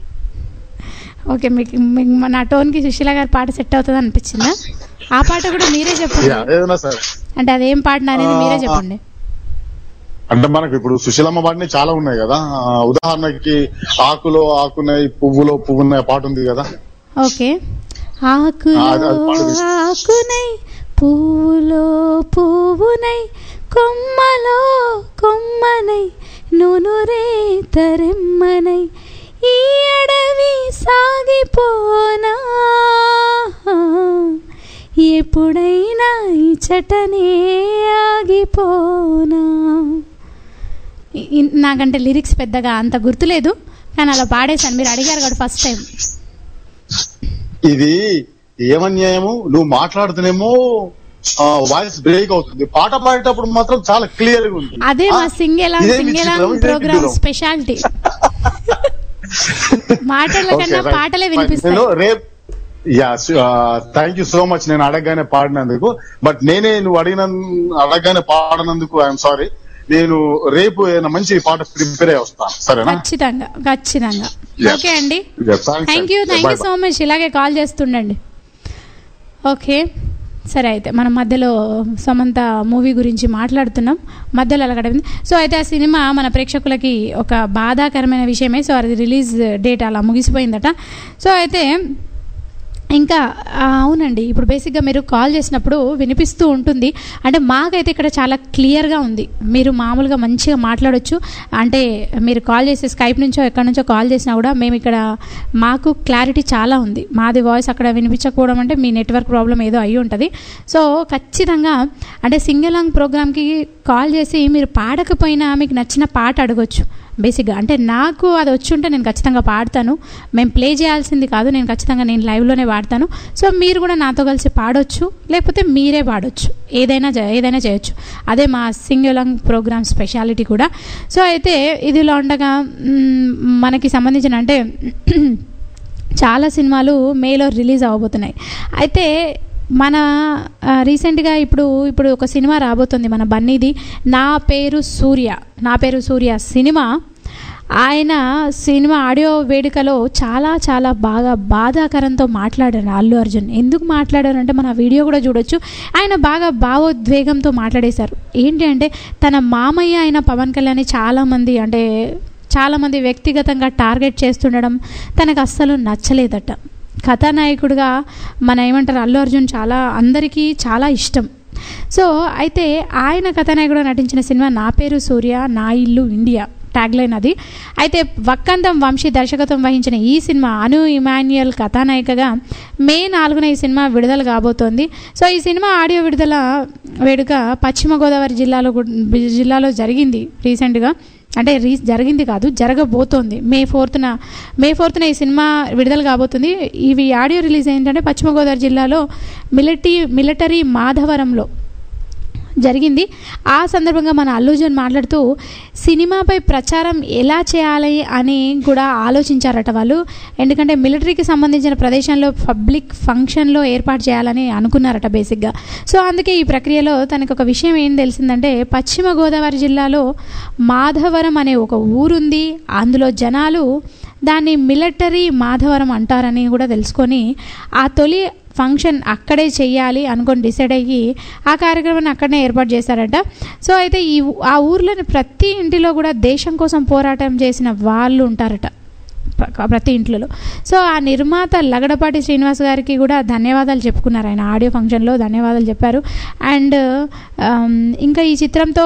ఓకే మీకు మీకు నా టోన్ కి సుశీల గారి పాట సెట్ అవుతుంది అనిపించిందా ఆ పాట కూడా మీరే చెప్పండి యా, ఏదైనా సరే అంటే అదేం పాట అనేది మీరే ఆ, చెప్పండి అంటే మనకు ఇప్పుడు సుశీలమ్మ పాటని చాలా ఉన్నాయి కదా ఆ, ఉదాహరణకి ఆకులో ఆకున్నాయి పువ్వులో పువ్వున్నాయి పాట ఉంది కదా ఓకే ఆకులో ఆ, అది- అది పాడు. ఆకునై పువ్వులో పువ్వునై కొమ్మలో కొమ్మనై నునురే తరెమ్మనై ఈ అడవి సాగిపోనా ఎప్పుడైనా ఈ చటనే ఆగిపోనా ఇ- ఇ- నాకంటే లిరిక్స్ పెద్దగా అంత గుర్తులేదు కానీ అలా పాడేశాను మీరు అడిగారు కదా ఫస్ట్ టైం ఇది ఏమన్యాయము నువ్వు మాట్లాడుతున్నేమో వాయిస్ బ్రేక్ అవుతుంది పాట పాడేటప్పుడు మాత్రం చాలా క్లియర్ గా ఉంది అదే మా ఆ, సింగెలా ఇదేం సింగెలా విచిత్రం, ఇదేం ప్రోగ్రామ్ విడ్డూరం. స్పెషాలిటీ మాటల Okay, కన్నా right. పాటలే Fine. వినిపిస్తాయి నేను రేపు yeah thank you so much నేను అడగగానే పాడినందుకు బట్ నేనే నువ్వు అడిగిన అడగగానే పాడినందుకు ఐఎమ్ సారీ నేను రేపు ఏదైనా మంచి పాట ప్రిపేర్ అయ్యి వస్తాను సరేనా ఖచ్చితంగా ఖచ్చితంగా Yeah. ఓకే అండి Yeah, thanks థ్యాంక్ యూ అండి. Thank you Bye, so much ఇలాగే కాల్ చేస్తుండండి ఓకే సరే అయితే మనం మధ్యలో సమంత మూవీ గురించి మాట్లాడుతున్నాం మధ్యలో అలా గడిపింది సో అయితే ఆ సినిమా మన ప్రేక్షకులకి ఒక బాధాకరమైన విషయమే సో అది రిలీజ్ డేట్ అలా ముగిసిపోయిందట సో అయితే ఇంకా ఆ, అవునండి ఇప్పుడు బేసిక్గా మీరు కాల్ చేసినప్పుడు వినిపిస్తూ ఉంటుంది అంటే మాకైతే ఇక్కడ చాలా క్లియర్గా ఉంది మీరు మామూలుగా మంచిగా మాట్లాడొచ్చు అంటే మీరు కాల్ చేసే స్కైప్ నుంచో ఎక్కడి నుంచో కాల్ చేసినా కూడా మేము ఇక్కడ మాకు క్లారిటీ చాలా ఉంది మాది వాయిస్ అక్కడ వినిపించకపోవడం అంటే మీ నెట్వర్క్ ప్రాబ్లం ఏదో అయి ఉంటుంది సో ఖచ్చితంగా అంటే సింగలాంగ్ ప్రోగ్రామ్కి కాల్ చేసి మీరు పాడకపోయినా మీకు నచ్చిన పాట అడగొచ్చు బేసిక్గా అంటే నాకు అది వచ్చి ఉంటే నేను ఖచ్చితంగా పాడతాను మేము ప్లే చేయాల్సింది కాదు నేను ఖచ్చితంగా నేను లైవ్లోనే పాడతాను సో మీరు కూడా నాతో కలిసి పాడొచ్చు లేకపోతే మీరే పాడొచ్చు ఏదైనా చే- ఏదైనా చేయొచ్చు అదే మా సింగలాంగ్ ప్రోగ్రామ్ స్పెషాలిటీ కూడా సో అయితే ఇదిలో ఉండగా మ్, మనకి సంబంధించిన అంటే చాలా సినిమాలు మేలో రిలీజ్ అవ్వబోతున్నాయి అయితే మన ఆ, రీసెంట్గా ఇప్పుడు ఇప్పుడు ఒక సినిమా రాబోతుంది మన బన్నీది నా పేరు సూర్య నా పేరు సూర్య సినిమా ఆయన సినిమా ఆడియో వేడుకలో చాలా చాలా బాగా బాధాకరంతో మాట్లాడారు అల్లు అర్జున్ ఎందుకు మాట్లాడారు అంటే మన వీడియో కూడా చూడొచ్చు ఆయన బాగా భావోద్వేగంతో మాట్లాడేశారు ఏంటి అంటే తన మామయ్య అయిన పవన్ కళ్యాణ్ చాలామంది అంటే చాలామంది వ్యక్తిగతంగా టార్గెట్ చేస్తుండడం తనకు అస్సలు నచ్చలేదట కథానాయకుడిగా మన ఏమంటారు అల్లు అర్జున్ చాలా అందరికీ చాలా ఇష్టం సో అయితే ఆయన కథానాయకుడు నటించిన సినిమా నా పేరు సూర్య నా ఇల్లు ఇండియా ట్యాగ్లైన్ అది అయితే వక్కంతం వంశీ దర్శకత్వం వహించిన ఈ సినిమా అను ఇమాన్యుయల్ కథానాయికగా మే నాలుగున ఈ సినిమా విడుదల కాబోతోంది సో ఈ సినిమా ఆడియో విడుదల వేడుక పశ్చిమ గోదావరి జిల్లాలో గు- జిల్లాలో జరిగింది రీసెంట్గా అంటే రీ జరిగింది కాదు జరగబోతోంది మే ఫోర్త్న మే ఫోర్త్న ఈ సినిమా విడుదల కాబోతుంది ఇవి ఆడియో రిలీజ్ ఏంటంటే పశ్చిమ గోదావరి జిల్లాలో మిలిటరీ మిలిటరీ మాధవరంలో జరిగింది ఆ సందర్భంగా మన అల్లుజన్ మాట్లాడుతూ సినిమాపై ప్రచారం ఎలా చేయాలి అని కూడా ఆలోచించారట వాళ్ళు ఎందుకంటే మిలిటరీకి సంబంధించిన ప్రదేశంలో పబ్లిక్ ఫంక్షన్లో ఏర్పాటు చేయాలని అనుకున్నారట బేసిక్గా సో అందుకే ఈ ప్రక్రియలో తనకు ఒక విషయం ఏం తెలిసిందంటే పశ్చిమ గోదావరి జిల్లాలో మాధవరం అనే ఒక ఊరుంది అందులో జనాలు దాన్ని మిలిటరీ మాధవరం అంటారని కూడా తెలుసుకొని ఆ తొలి ఫంక్షన్ అక్కడే చెయ్యాలి అనుకొని డిసైడ్ అయ్యి ఆ కార్యక్రమాన్ని అక్కడనే ఏర్పాటు చేశారట సో అయితే ఈ ఊ- ఆ ఊర్లోని ప్రతి ఇంటిలో కూడా దేశం కోసం పోరాటం చేసిన వాళ్ళు ఉంటారట ప్ర- ప్రతి ఇంట్లో సో ఆ నిర్మాత లగడపాటి శ్రీనివాస్ గారికి కూడా ధన్యవాదాలు చెప్పుకున్నారు ఆయన ఆడియో ఫంక్షన్లో ధన్యవాదాలు చెప్పారు అండ్ ఆమ్, ఇంకా ఈ చిత్రంతో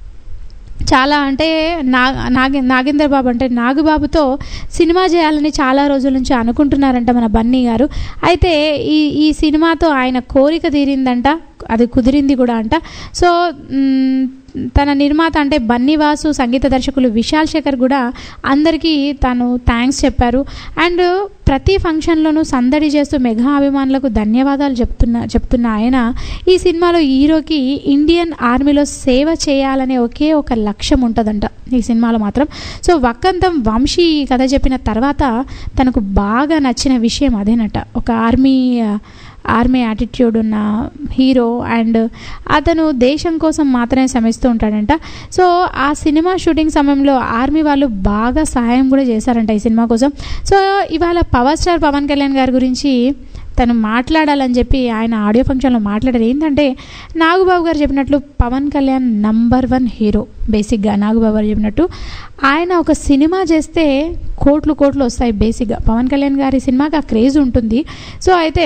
చాలా అంటే నా నాగ నాగేంద్ర బాబు అంటే నాగబాబుతో సినిమా చేయాలని చాలా రోజుల నుంచి అనుకుంటున్నారంట మన బన్నీ గారు అయితే ఈ ఈ సినిమాతో ఆయన కోరిక తీరిందంట అది కుదిరింది కూడా అంట సో మ్, తన నిర్మాత అంటే బన్నీ వాసు సంగీత దర్శకులు విశాల్ శేఖర్ కూడా అందరికీ తను థ్యాంక్స్ చెప్పారు అండ్ ప్రతి ఫంక్షన్లోనూ సందడి చేస్తూ మెగా అభిమానులకు ధన్యవాదాలు చెప్తున్న చెప్తున్న ఆయన ఈ సినిమాలో హీరోకి ఇండియన్ ఆర్మీలో సేవ చేయాలనే ఒకే ఒక లక్ష్యం ఉంటుందంట ఈ సినిమాలో మాత్రం సో వక్కంతం వంశీ ఈ కథ చెప్పిన తర్వాత తనకు బాగా నచ్చిన విషయం అదేనట ఒక ఆర్మీ ఆ, ఆర్మీ యాటిట్యూడ్ ఉన్న హీరో అండ్ అతను దేశం కోసం మాత్రమే శ్రమిస్తూ ఉంటాడంట సో ఆ సినిమా షూటింగ్ సమయంలో ఆర్మీ వాళ్ళు బాగా సహాయం కూడా చేశారంట ఈ సినిమా కోసం సో ఇవాళ పవర్ స్టార్ పవన్ కళ్యాణ్ గారి గురించి తను మాట్లాడాలని చెప్పి ఆయన ఆడియో ఫంక్షన్లో మాట్లాడారు ఏంటంటే నాగుబాబు గారు చెప్పినట్లు Pawan Kalyan number one hero బేసిక్గా నాగుబాబు గారు చెప్పినట్టు ఆయన ఒక సినిమా చేస్తే కోట్లు కోట్లు వస్తాయి బేసిక్గా పవన్ కళ్యాణ్ గారి సినిమాకి ఆ క్రేజ్ ఉంటుంది సో అయితే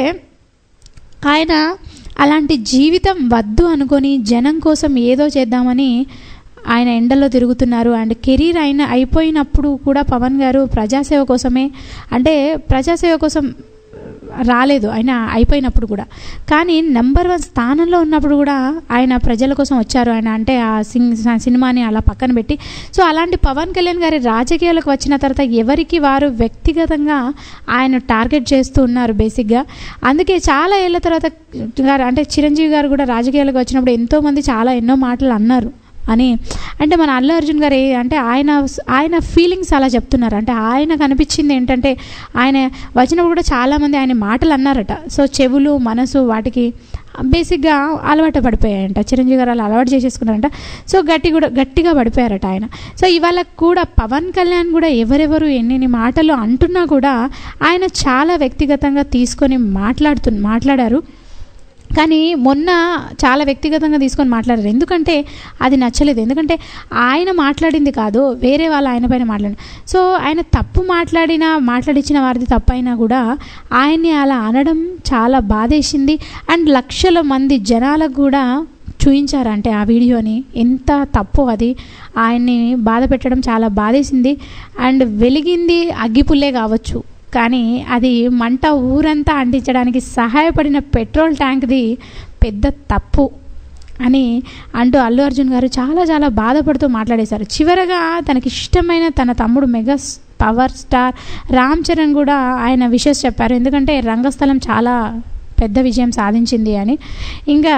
ఆయన అలాంటి జీవితం వద్దు అనుకొని జనం కోసం ఏదో చేద్దామని ఆయన ఎండల్లో తిరుగుతున్నారు అండ్ కెరీర్ అయిన అయిపోయినప్పుడు కూడా పవన్ గారు ప్రజాసేవ కోసమే అంటే ప్రజాసేవ కోసం రాలేదు ఆయన అయిపోయినప్పుడు కూడా కానీ నెంబర్ వన్ స్థానంలో ఉన్నప్పుడు కూడా ఆయన ప్రజల కోసం వచ్చారు ఆయన అంటే ఆ సింగ్ సినిమాని అలా పక్కన పెట్టి సో అలాంటి పవన్ కళ్యాణ్ గారి రాజకీయాలకు వచ్చిన తర్వాత ఎవరికి వారు వ్యక్తిగతంగా ఆయన టార్గెట్ చేస్తూ ఉన్నారు బేసిక్గా అందుకే చాలా ఏళ్ళ తర్వాత గారు అంటే చిరంజీవి గారు కూడా రాజకీయాలకు వచ్చినప్పుడు ఎంతోమంది చాలా ఎన్నో మాటలు అన్నారు అని అంటే మన అల్లు అర్జున్ గారు ఏ- అంటే ఆయన ఆయన ఫీలింగ్స్ అలా చెప్తున్నారు అంటే ఆయనకు అనిపించింది ఏంటంటే ఆయన వచ్చినప్పుడు కూడా చాలామంది ఆయన మాటలు అన్నారట సో చెవులు మనసు వాటికి బేసిక్గా అలవాటు పడిపోయాయంట చిరంజీవి గారు అలా అలవాటు చేసేసుకున్నారంట సో గట్టి కూడా గట్టిగా పడిపోయారట ఆయన సో ఇవాళ కూడా పవన్ కళ్యాణ్ కూడా ఎవరెవరు ఎన్నెన్ని మాటలు అంటున్నా కూడా ఆయన చాలా వ్యక్తిగతంగా తీసుకొని మాట్లాడుతు మాట్లాడారు కానీ మొన్న చాలా వ్యక్తిగతంగా తీసుకొని మాట్లాడారు ఎందుకంటే అది నచ్చలేదు ఎందుకంటే ఆయన మాట్లాడింది కాదు వేరే వాళ్ళు ఆయన పైన మాట్లాడారు సో ఆయన తప్పు మాట్లాడిన మాట్లాడించిన వారిది తప్పు అయినా కూడా ఆయన్ని అలా అనడం చాలా బాధేసింది అండ్ లక్షల మంది జనాలకు కూడా చూయించారంటే ఆ వీడియోని ఎంత తప్పు అది ఆయన్ని బాధ పెట్టడం చాలా బాధేసింది అండ్ వెలిగింది అగ్గిపుల్లే కావచ్చు కానీ అది మంట ఊరంతా అంటించడానికి సహాయపడిన పెట్రోల్ ట్యాంక్ది పెద్ద తప్పు అని అంటూ అల్లు అర్జున్ గారు చాలా చాలా బాధపడుతూ మాట్లాడేశారు చివరగా తనకి ఇష్టమైన తన తమ్ముడు మెగా స్- పవర్ స్టార్ రామ్ చరణ్ కూడా ఆయన విషెస్ చెప్పారు ఎందుకంటే రంగస్థలం చాలా పెద్ద విజయం సాధించింది అని ఇంకా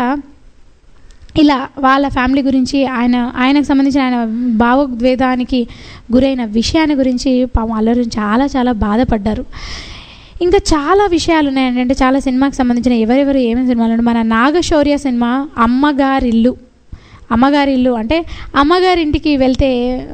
ఇలా వాళ్ళ ఫ్యామిలీ గురించి ఆయన ఆయనకు సంబంధించిన ఆయన భావోద్వేదానికి గురైన విషయాన్ని గురించి పాపం అల్లరు చాలా చాలా బాధపడ్డారు ఇంకా చాలా విషయాలు ఉన్నాయండి అంటే చాలా సినిమాకి సంబంధించిన ఎవరెవరు ఏమేమి సినిమాలు ఉన్నాయి మన నాగశౌర్య సినిమా అమ్మగారిల్లు అమ్మగారిల్లు అంటే అమ్మగారింటికి వెళ్తే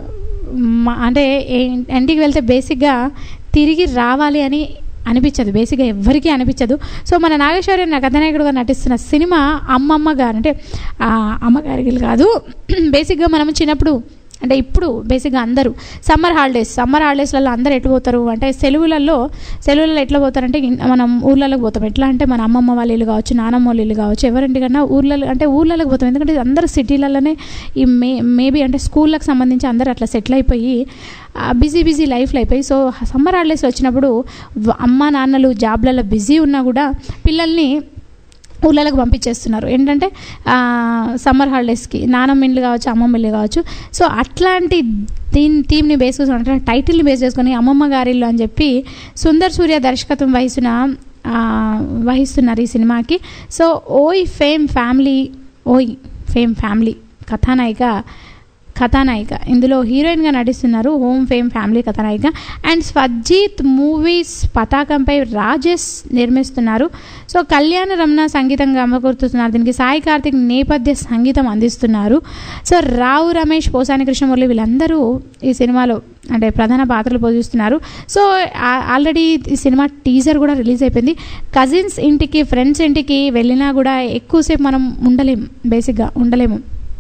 మ- అంటే ఏ- ఇంటికి వెళ్తే బేసిక్గా తిరిగి రావాలి అని అనిపించదు బేసిక్గా ఎవ్వరికీ అనిపించదు సో మన నాగేశ్వరి నా కథనాయకుడుగా నటిస్తున్న సినిమా అమ్మమ్మ గారు అంటే ఆ, అమ్మగారికి కాదు బేసిక్గా మనం చిన్నప్పుడు అంటే ఇప్పుడు బేసిక్గా అందరూ సమ్మర్ హాలిడేస్ సమ్మర్ హాలిడేస్లలో అందరూ ఎటు పోతారు అంటే సెలవులలో సెలవులలో ఎట్లా పోతారంటే ఇన్- మనం ఊర్లలోకి పోతాం ఎట్లా అంటే మన అమ్మమ్మ వాళ్ళ ఇల్లు కావచ్చు నానమ్మ వాళ్ళ ఇల్లు కావచ్చు ఎవరింటికన్నా ఊర్లలో అంటే ఊర్లలోకి పోతాం ఎందుకంటే అందరూ సిటీలలోనే ఈ మే మేబీ అంటే స్కూళ్ళకి సంబంధించి అందరూ అట్లా సెటిల్ అయిపోయి బిజీ బిజీ లైఫ్లో అయిపోయి సో సమ్మర్ హాలిడేస్ వచ్చినప్పుడు వ- అమ్మ నాన్నలు జాబ్లలో బిజీ ఉన్నా కూడా పిల్లల్ని ఊళ్ళలకు పంపించేస్తున్నారు ఏంటంటే ఆ, సమ్మర్ హాలిడేస్కి నానమ్మ ఇల్లు కావచ్చు అమ్మమ్మ ఇల్లు కావచ్చు సో అట్లాంటి దీని థీమ్ని బేస్ చేసుకుని అంటే టైటిల్ని బేస్ చేసుకొని అమ్మమ్మ గారి ఇల్లు అని చెప్పి సుందర్ సూర్య దర్శకత్వం వహిస్తున్న ఆ, వహిస్తున్నారు ఈ సినిమాకి so Oy fame family Oy fame family కథానాయిక కథానాయిక ఇందులో హీరోయిన్గా నటిస్తున్నారు హోమ్ ఫేమ్ ఫ్యామిలీ కథానాయిక అండ్ స్వజ్జీత్ మూవీస్ పతాకంపై రాజేష్ నిర్మిస్తున్నారు సో కళ్యాణ రమణ సంగీతం సమకూరుతున్నారు దీనికి సాయి కార్తిక్ నేపథ్య సంగీతం అందిస్తున్నారు సో రావు రమేష్ పోసాని కృష్ణమురళి వీళ్ళందరూ ఈ సినిమాలో అంటే ప్రధాన పాత్రలు పోషిస్తున్నారు సో ఆ- ఆల్రెడీ ఈ సినిమా టీజర్ కూడా రిలీజ్ అయిపోయింది కజిన్స్ ఇంటికి ఫ్రెండ్స్ ఇంటికి వెళ్ళినా కూడా ఎక్కువసేపు మనం ఉండలేం బేసిక్గా ఉండలేము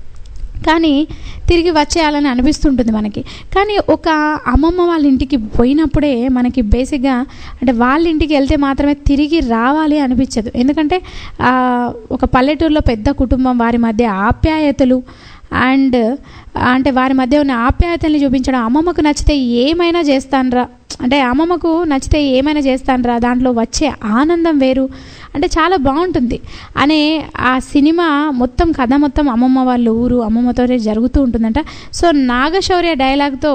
కానీ తిరిగి వచ్చేయాలని అనిపిస్తుంటుంది మనకి కానీ ఒక అమ్మమ్మ వాళ్ళ ఇంటికి పోయినప్పుడే మనకి బేసిక్గా అంటే వాళ్ళ ఇంటికి వెళ్తే మాత్రమే తిరిగి రావాలి అనిపించదు ఎందుకంటే ఆ, ఒక పల్లెటూరులో పెద్ద కుటుంబం వారి మధ్య ఆప్యాయతలు అండ్ అంటే వారి మధ్య ఉన్న ఆప్యాయతల్ని చూపించడం అమ్మమ్మకు నచ్చితే ఏమైనా చేస్తానరా అంటే అమ్మమ్మకు నచ్చితే ఏమైనా చేస్తానరా దాంట్లో వచ్చే ఆనందం వేరు అంటే చాలా బాగుంటుంది అనే ఆ సినిమా మొత్తం కథ మొత్తం అమ్మమ్మ వాళ్ళ ఊరు అమ్మమ్మతోనే జరుగుతూ ఉంటుందంట సో నాగశౌర్య డైలాగ్తో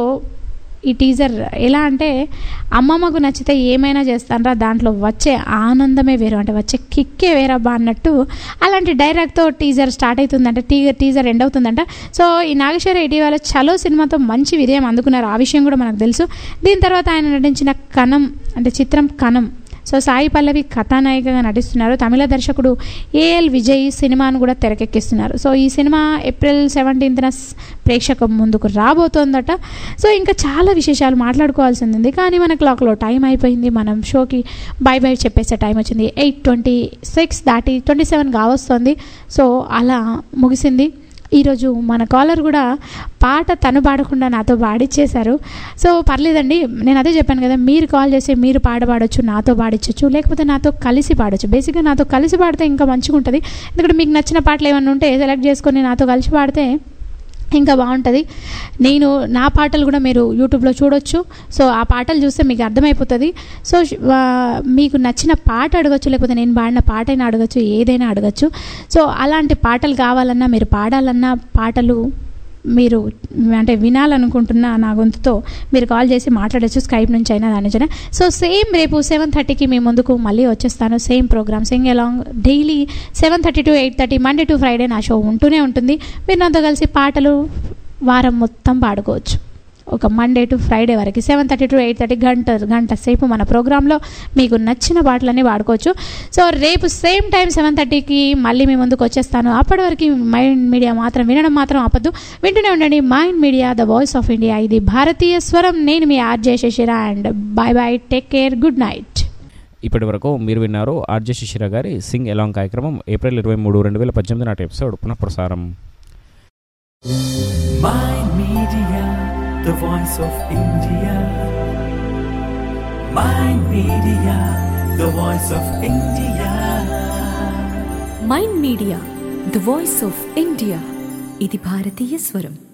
ఈ టీజర్ ఎలా అంటే అమ్మమ్మకు నచ్చితే ఏమైనా చేస్తానరా దాంట్లో వచ్చే ఆనందమే వేరు అంటే వచ్చే కిక్కే వేరబ్బా అన్నట్టు అలాంటి డైరెక్ట్తో టీజర్ స్టార్ట్ అవుతుందంట టీజర్ టీజర్ ఎండ్ అవుతుందంట సో ఈ నాగేశ్వర ఇటీవల చలో సినిమాతో మంచి విజయం అందుకున్నారు ఆ విషయం కూడా మనకు తెలుసు దీని తర్వాత ఆయన నటించిన కణం అంటే చిత్రం కణం సో సాయి పల్లవి కథానాయికగా నటిస్తున్నారు తమిళ దర్శకుడు ఏఎల్ విజయ్ సినిమాను కూడా తెరకెక్కిస్తున్నారు సో ఈ సినిమా ఏప్రిల్ సెవెంటీన్త్న ప్రేక్షక ముందుకు రాబోతోందట సో ఇంకా చాలా విశేషాలు మాట్లాడుకోవాల్సింది ఉంది కానీ మన క్లాక్లో టైం అయిపోయింది మనం షోకి బై బై చెప్పేసే టైం వచ్చింది ఎయిట్ ట్వంటీ సిక్స్ దాటి ట్వంటీ సెవెన్ కావస్తుంది సో అలా ముగిసింది ఈరోజు మన కాలర్ కూడా పాట తను పాడకుండా నాతో పాడిచ్చేశారు సో పర్లేదండి నేను అదే చెప్పాను కదా మీరు కాల్ చేసి మీరు పాట పాడొచ్చు నాతో పాడించవచ్చు లేకపోతే నాతో కలిసి పాడొచ్చు బేసిక్గా నాతో కలిసి పాడితే ఇంకా మంచిగా ఉంటుంది ఎందుకంటే మీకు నచ్చిన పాటలు ఏమైనా ఉంటే సెలెక్ట్ చేసుకొని నాతో కలిసి పాడితే ఇంకా బాగుంటుంది నేను నా పాటలు కూడా మీరు యూట్యూబ్లో చూడొచ్చు సో ఆ పాటలు చూస్తే మీకు అర్థమైపోతుంది సో ఆ, మీకు నచ్చిన పాట అడగచ్చు లేకపోతే నేను పాడిన పాట అయినా అడగచ్చు ఏదైనా అడగచ్చు సో అలాంటి పాటలు కావాలన్నా మీరు పాడాలన్నా పాటలు మీరు అంటే వినాలనుకుంటున్న నా గొంతుతో మీరు కాల్ చేసి మాట్లాడచ్చు స్కైప్ నుంచి అయినా దాని నుంచి అయినా సో సేమ్ రేపు సెవెన్ థర్టీకి మీ ముందుకు మళ్ళీ వచ్చేస్తాను same program sing along daily seven thirty to eight thirty Monday to Friday నా షో ఉంటూనే ఉంటుంది మీరు నాతో కలిసి పాటలు వారం మొత్తం పాడుకోవచ్చు ఒక మండే టు ఫ్రైడే వరకు seven thirty to eight thirty గంట గంట సేపు మన ప్రోగ్రాంలో మీకు నచ్చిన పాటలన్నీ పాడుకోవచ్చు సో రేపు సేమ్ టైం సెవెన్ థర్టీకి మళ్ళీ మీ ముందుకు వచ్చేస్తాను అప్పటి వరకు మైండ్ మీడియా మాత్రం వినడం మాత్రం ఆపద్దు వింటూనే ఉండండి mind media the voice of India ఇది భారతీయ స్వరం నేను మీ RJ Shashira and bye bye take care good night ఇప్పటి వరకు మీరు విన్నారు ఆర్జే శిశిర గారి సింగ్ ఎలాంగ్ కార్యక్రమం ఏప్రిల్ ఇరవై మూడు రెండు వేల పద్దెనిమిది నాటి ఎపిసోడ్ పునఃప్రసారం Mind Media, the voice of India. Mind Media, the voice of India. Mind media the voice of India ఇది భారతీయ స్వరం